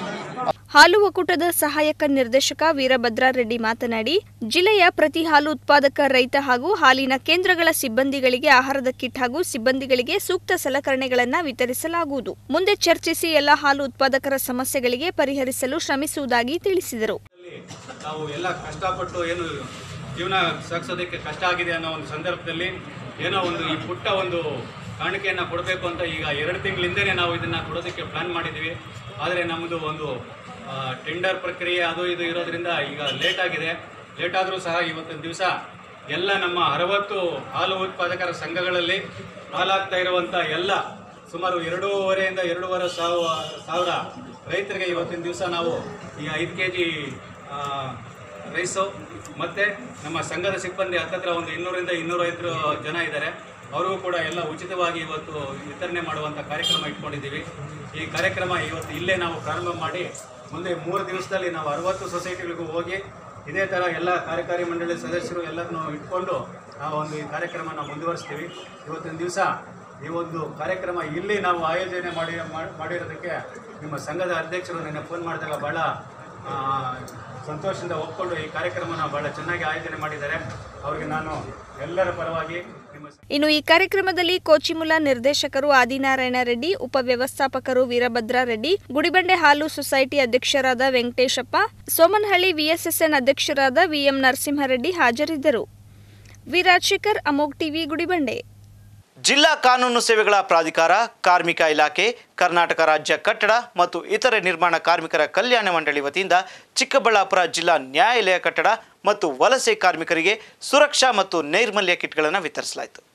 ಹಾಲು ಒಕ್ಕೂಟದ ಸಹಾಯಕ ನಿರ್ದೇಶಕ ವೀರಭದ್ರ ರೆಡ್ಡಿ ಮಾತನಾಡಿ ಜಿಲ್ಲೆಯ ಪ್ರತಿ ಹಾಲು ಉತ್ಪಾದಕ ರೈತ ಹಾಗೂ ಹಾಲಿನ ಕೇಂದ್ರಗಳ ಸಿಬ್ಬಂದಿಗಳಿಗೆ ಆಹಾರದ ಕಿಟ್ ಹಾಗೂ ಸಿಬ್ಬಂದಿಗಳಿಗೆ ಸೂಕ್ತ ಸಲಕರಣೆಗಳನ್ನು ವಿತರಿಸಲಾಗುವುದು ಮುಂದೆ ಚರ್ಚಿಸಿ ಎಲ್ಲ ಹಾಲು ಉತ್ಪಾದಕರ ಸಮಸ್ಯೆಗಳಿಗೆ ಪರಿಹರಿಸಲು ಶ್ರಮಿಸುವುದಾಗಿ ತಿಳಿಸಿದರು ನಾವು ಎಲ್ಲ ಕಷ್ಟಪಟ್ಟು ಏನು ಜೀವನ ಸಾಗಿಸೋದಕ್ಕೆ ಕಷ್ಟ ಆಗಿದೆ ಅನ್ನೋ ಒಂದು ಸಂದರ್ಭದಲ್ಲಿ ಏನೋ ಒಂದು ಈ ಪುಟ್ಟ ಒಂದು ಕಾಣಿಕೆಯನ್ನು ಕೊಡಬೇಕು ಅಂತ ಈಗ ಎರಡು ತಿಂಗಳಿಂದನೇ ನಾವು ಇದನ್ನು ಕೊಡೋದಕ್ಕೆ ಪ್ಲ್ಯಾನ್ ಮಾಡಿದ್ದೀವಿ ಆದರೆ ನಮ್ಮದು ಒಂದು ಟೆಂಡರ್ ಪ್ರಕ್ರಿಯೆ ಅದು ಇದು ಇರೋದ್ರಿಂದ ಈಗ ಲೇಟ್ ಆಗಿದೆ ಲೇಟ್ ಆದರೂ ಸಹ ಇವತ್ತಿನ ದಿವಸ ಎಲ್ಲ ನಮ್ಮ ಅರವತ್ತು ಹಾಲು ಉತ್ಪಾದಕರ ಸಂಘಗಳಲ್ಲಿ ಹಾಲಾಗ್ತಾ ಇರುವಂಥ ಎಲ್ಲ ಸುಮಾರು ಎರಡೂವರೆಯಿಂದ ಎರಡೂವರೆ ಸಾವಿರ ಸಾವಿರ ರೈತರಿಗೆ ಇವತ್ತಿನ ದಿವಸ ನಾವು ಈ ಐದು ಕೆ ಜಿ ರೈಸು ಮತ್ತು ನಮ್ಮ ಸಂಘದ ಸಿಬ್ಬಂದಿ ಹತ್ತತ್ರ ಒಂದು ಇನ್ನೂರಿಂದ ಇನ್ನೂರೈವತ್ತು ಜನ ಇದ್ದಾರೆ ಅವ್ರಿಗೂ ಕೂಡ ಎಲ್ಲ ಉಚಿತವಾಗಿ ಇವತ್ತು ವಿತರಣೆ ಮಾಡುವಂಥ ಕಾರ್ಯಕ್ರಮ ಇಟ್ಕೊಂಡಿದ್ದೀವಿ ಈ ಕಾರ್ಯಕ್ರಮ ಇವತ್ತು ಇಲ್ಲೇ ನಾವು ಪ್ರಾರಂಭ ಮಾಡಿ ಮುಂದೆ ಮೂರು ದಿವಸದಲ್ಲಿ ನಾವು ಅರವತ್ತು ಸೊಸೈಟಿಗಳಿಗೂ ಹೋಗಿ ಇದೇ ಥರ ಎಲ್ಲ ಕಾರ್ಯಕಾರಿ ಮಂಡಳಿ ಸದಸ್ಯರು ಎಲ್ಲರನ್ನೂ ಇಟ್ಕೊಂಡು ನಾವು ಒಂದು ಈ ಕಾರ್ಯಕ್ರಮ ನಾವು ಮುಂದುವರಿಸ್ತೀವಿ ಇವತ್ತಿನ ದಿವಸ ಈ ಒಂದು ಕಾರ್ಯಕ್ರಮ ಇಲ್ಲಿ ನಾವು ಆಯೋಜನೆ ಮಾಡಿ ಮಾಡ್- ಮಾಡಿರೋದಕ್ಕೆ ನಿಮ್ಮ ಸಂಘದ ಅಧ್ಯಕ್ಷರು ನಿನ್ನೆ ಫೋನ್ ಮಾಡಿದಾಗ ಭಾಳ ಆ, ಸಂತೋಷದಿಂದ ಒಪ್ಕೊಂಡು ಈ ಕಾರ್ಯಕ್ರಮನ ಭಾಳ ಚೆನ್ನಾಗಿ ಆಯೋಜನೆ ಮಾಡಿದ್ದಾರೆ ಅವರಿಗೆ ನಾನು ಎಲ್ಲರ ಪರವಾಗಿ ನಿಮ್ಮ ಇನ್ನು ಈ ಕಾರ್ಯಕ್ರಮದಲ್ಲಿ ಕೋಚಿಮುಲ ನಿರ್ದೇಶಕರು ಆದಿನಾರಾಯಣ ರೆಡ್ಡಿ ಉಪವ್ಯವಸ್ಥಾಪಕರು ವೀರಭದ್ರ ರೆಡ್ಡಿ ಗುಡಿಬಂಡೆ ಹಾಲು ಸೊಸೈಟಿ ಅಧ್ಯಕ್ಷರಾದ ವೆಂಕಟೇಶಪ್ಪ ಸೋಮನಹಳ್ಳಿ ವಿಎಸ್ಎಸ್ಎನ್ ಅಧ್ಯಕ್ಷರಾದ ವಿಎಂ ನರಸಿಂಹರೆಡ್ಡಿ ಹಾಜರಿದ್ದರು ವಿ ರಾಜಶೇಖರ್ ಅಮೋಗ್ ಟಿವಿ ಗುಡಿಬಂಡೆ ಜಿಲ್ಲಾ ಕಾನೂನು ಸೇವೆಗಳ ಪ್ರಾಧಿಕಾರ ಕಾರ್ಮಿಕ ಇಲಾಖೆ ಕರ್ನಾಟಕ ರಾಜ್ಯ ಕಟ್ಟಡ ಮತ್ತು ಇತರೆ ನಿರ್ಮಾಣ ಕಾರ್ಮಿಕರ ಕಲ್ಯಾಣ ಮಂಡಳಿ ವತಿಯಿಂದ ಚಿಕ್ಕಬಳ್ಳಾಪುರ ಜಿಲ್ಲಾ ನ್ಯಾಯಾಲಯ ಕಟ್ಟಡ ಮತ್ತು ವಲಸೆ ಕಾರ್ಮಿಕರಿಗೆ ಸುರಕ್ಷಾ ಮತ್ತು ನೈರ್ಮಲ್ಯ ಕಿಟ್ಗಳನ್ನು ವಿತರಿಸಲಾಯಿತು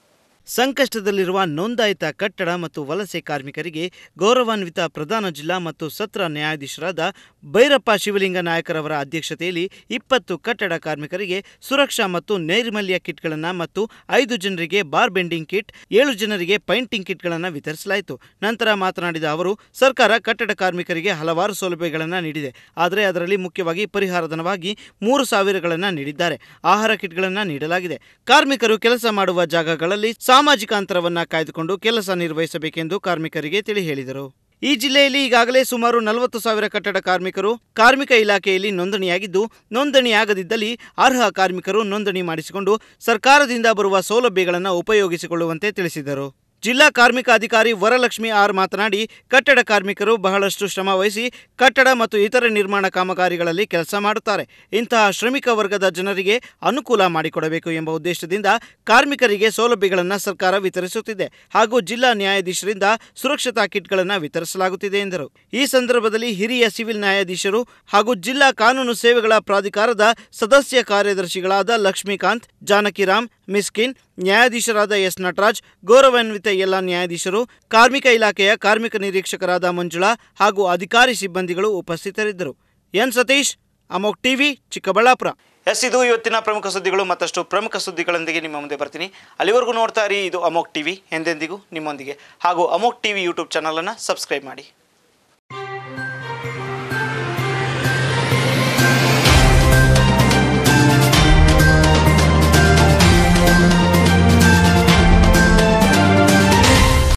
ಸಂಕಷ್ಟದಲ್ಲಿರುವ ನೋಂದಾಯಿತ ಕಟ್ಟಡ ಮತ್ತು ವಲಸೆ ಕಾರ್ಮಿಕರಿಗೆ ಗೌರವಾನ್ವಿತ ಪ್ರಧಾನ ಜಿಲ್ಲಾ ಮತ್ತು ಸತ್ರ ನ್ಯಾಯಾಧೀಶರಾದ ಭೈರಪ್ಪ ಶಿವಲಿಂಗ ನಾಯಕರವರ ಅಧ್ಯಕ್ಷತೆಯಲ್ಲಿ ಇಪ್ಪತ್ತು ಕಟ್ಟಡ ಕಾರ್ಮಿಕರಿಗೆ ಸುರಕ್ಷಾ ಮತ್ತು ನೈರ್ಮಲ್ಯ ಕಿಟ್ಗಳನ್ನು ಮತ್ತು ಐದು ಜನರಿಗೆ ಬಾರ್ ಬೆಂಡಿಂಗ್ ಕಿಟ್ ಏಳು ಜನರಿಗೆ ಪೈಂಟಿಂಗ್ ಕಿಟ್ಗಳನ್ನು ವಿತರಿಸಲಾಯಿತು ನಂತರ ಮಾತನಾಡಿದ ಅವರು ಸರ್ಕಾರ ಕಟ್ಟಡ ಕಾರ್ಮಿಕರಿಗೆ ಹಲವಾರು ಸೌಲಭ್ಯಗಳನ್ನು ನೀಡಿದೆ ಆದರೆ ಅದರಲ್ಲಿ ಮುಖ್ಯವಾಗಿ ಪರಿಹಾರ ಧನವಾಗಿ ಮೂರು ಸಾವಿರಗಳನ್ನು ನೀಡಿದ್ದಾರೆ ಆಹಾರ ಕಿಟ್ಗಳನ್ನು ನೀಡಲಾಗಿದೆ ಕಾರ್ಮಿಕರು ಕೆಲಸ ಮಾಡುವ ಜಾಗಗಳಲ್ಲಿ ಸಾಮಾಜಿಕ ಅಂತರವನ್ನು ಕಾಯ್ದುಕೊಂಡು ಕೆಲಸ ನಿರ್ವಹಿಸಬೇಕೆಂದು ಕಾರ್ಮಿಕರಿಗೆ ತಿಳಿ ಹೇಳಿದರು ಈ ಜಿಲ್ಲೆಯಲ್ಲಿ ಈಗಾಗಲೇ ಸುಮಾರು ನಲವತ್ತು ಸಾವಿರ ಕಟ್ಟಡ ಕಾರ್ಮಿಕರು ಕಾರ್ಮಿಕ ಇಲಾಖೆಯಲ್ಲಿ ನೋಂದಣಿಯಾಗಿದ್ದು ನೋಂದಣಿಯಾಗದಿದ್ದಲ್ಲಿ ಅರ್ಹ ಕಾರ್ಮಿಕರು ನೋಂದಣಿ ಮಾಡಿಸಿಕೊಂಡು ಸರ್ಕಾರದಿಂದ ಬರುವ ಸೌಲಭ್ಯಗಳನ್ನು ಉಪಯೋಗಿಸಿಕೊಳ್ಳುವಂತೆ ತಿಳಿಸಿದರು ಜಿಲ್ಲಾ ಕಾರ್ಮಿಕ ಅಧಿಕಾರಿ ವರಲಕ್ಷ್ಮಿ ಆರ್ ಮಾತನಾಡಿ ಕಟ್ಟಡ ಕಾರ್ಮಿಕರು ಬಹಳಷ್ಟು ಶ್ರಮ ವಹಿಸಿ ಕಟ್ಟಡ ಮತ್ತು ಇತರೆ ನಿರ್ಮಾಣ ಕಾಮಗಾರಿಗಳಲ್ಲಿ ಕೆಲಸ ಮಾಡುತ್ತಾರೆ ಇಂತಹ ಶ್ರಮಿಕ ವರ್ಗದ ಜನರಿಗೆ ಅನುಕೂಲ ಮಾಡಿಕೊಡಬೇಕು ಎಂಬ ಉದ್ದೇಶದಿಂದ ಕಾರ್ಮಿಕರಿಗೆ ಸೌಲಭ್ಯಗಳನ್ನು ಸರ್ಕಾರ ವಿತರಿಸುತ್ತಿದೆ ಹಾಗೂ ಜಿಲ್ಲಾ ನ್ಯಾಯಾಧೀಶರಿಂದ ಸುರಕ್ಷತಾ ಕಿಟ್ಗಳನ್ನು ವಿತರಿಸಲಾಗುತ್ತಿದೆ ಎಂದರು ಈ ಸಂದರ್ಭದಲ್ಲಿ ಹಿರಿಯ ಸಿವಿಲ್ ನ್ಯಾಯಾಧೀಶರು ಹಾಗೂ ಜಿಲ್ಲಾ ಕಾನೂನು ಸೇವೆಗಳ ಪ್ರಾಧಿಕಾರದ ಸದಸ್ಯ ಕಾರ್ಯದರ್ಶಿಗಳಾದ ಲಕ್ಷ್ಮೀಕಾಂತ್ ಜಾನಕಿರಾಮ್ ಮಿಸ್ಕಿನ್ ನ್ಯಾಯಾಧೀಶರಾದ ಎಸ್ ನಟರಾಜ್ ಗೌರವಾನ್ವಿತ ಎಲ್ಲ ನ್ಯಾಯಾಧೀಶರು ಕಾರ್ಮಿಕ ಇಲಾಖೆಯ ಕಾರ್ಮಿಕ ನಿರೀಕ್ಷಕರಾದ ಮಂಜುಳಾ ಹಾಗೂ ಅಧಿಕಾರಿ ಸಿಬ್ಬಂದಿಗಳು ಉಪಸ್ಥಿತರಿದ್ದರು ಎನ್ ಸತೀಶ್ ಅಮೋಕ್ ಟಿವಿ ಚಿಕ್ಕಬಳ್ಳಾಪುರ ಎಸ್ ಇದು ಇವತ್ತಿನ ಪ್ರಮುಖ ಸುದ್ದಿಗಳು ಮತ್ತಷ್ಟು ಪ್ರಮುಖ ಸುದ್ದಿಗಳೊಂದಿಗೆ ನಿಮ್ಮ ಮುಂದೆ ಬರ್ತೀನಿ ಅಲ್ಲಿವರೆಗೂ ನೋಡ್ತಾ ಇರಿ ಇದು ಅಮೋಕ್ ಟಿವಿ ಎಂದೆಂದಿಗೂ ನಿಮ್ಮೊಂದಿಗೆ ಹಾಗೂ ಅಮೋಕ್ ಟಿವಿ ಯೂಟ್ಯೂಬ್ ಚಾನಲನ್ನು ಸಬ್ಸ್ಕ್ರೈಬ್ ಮಾಡಿ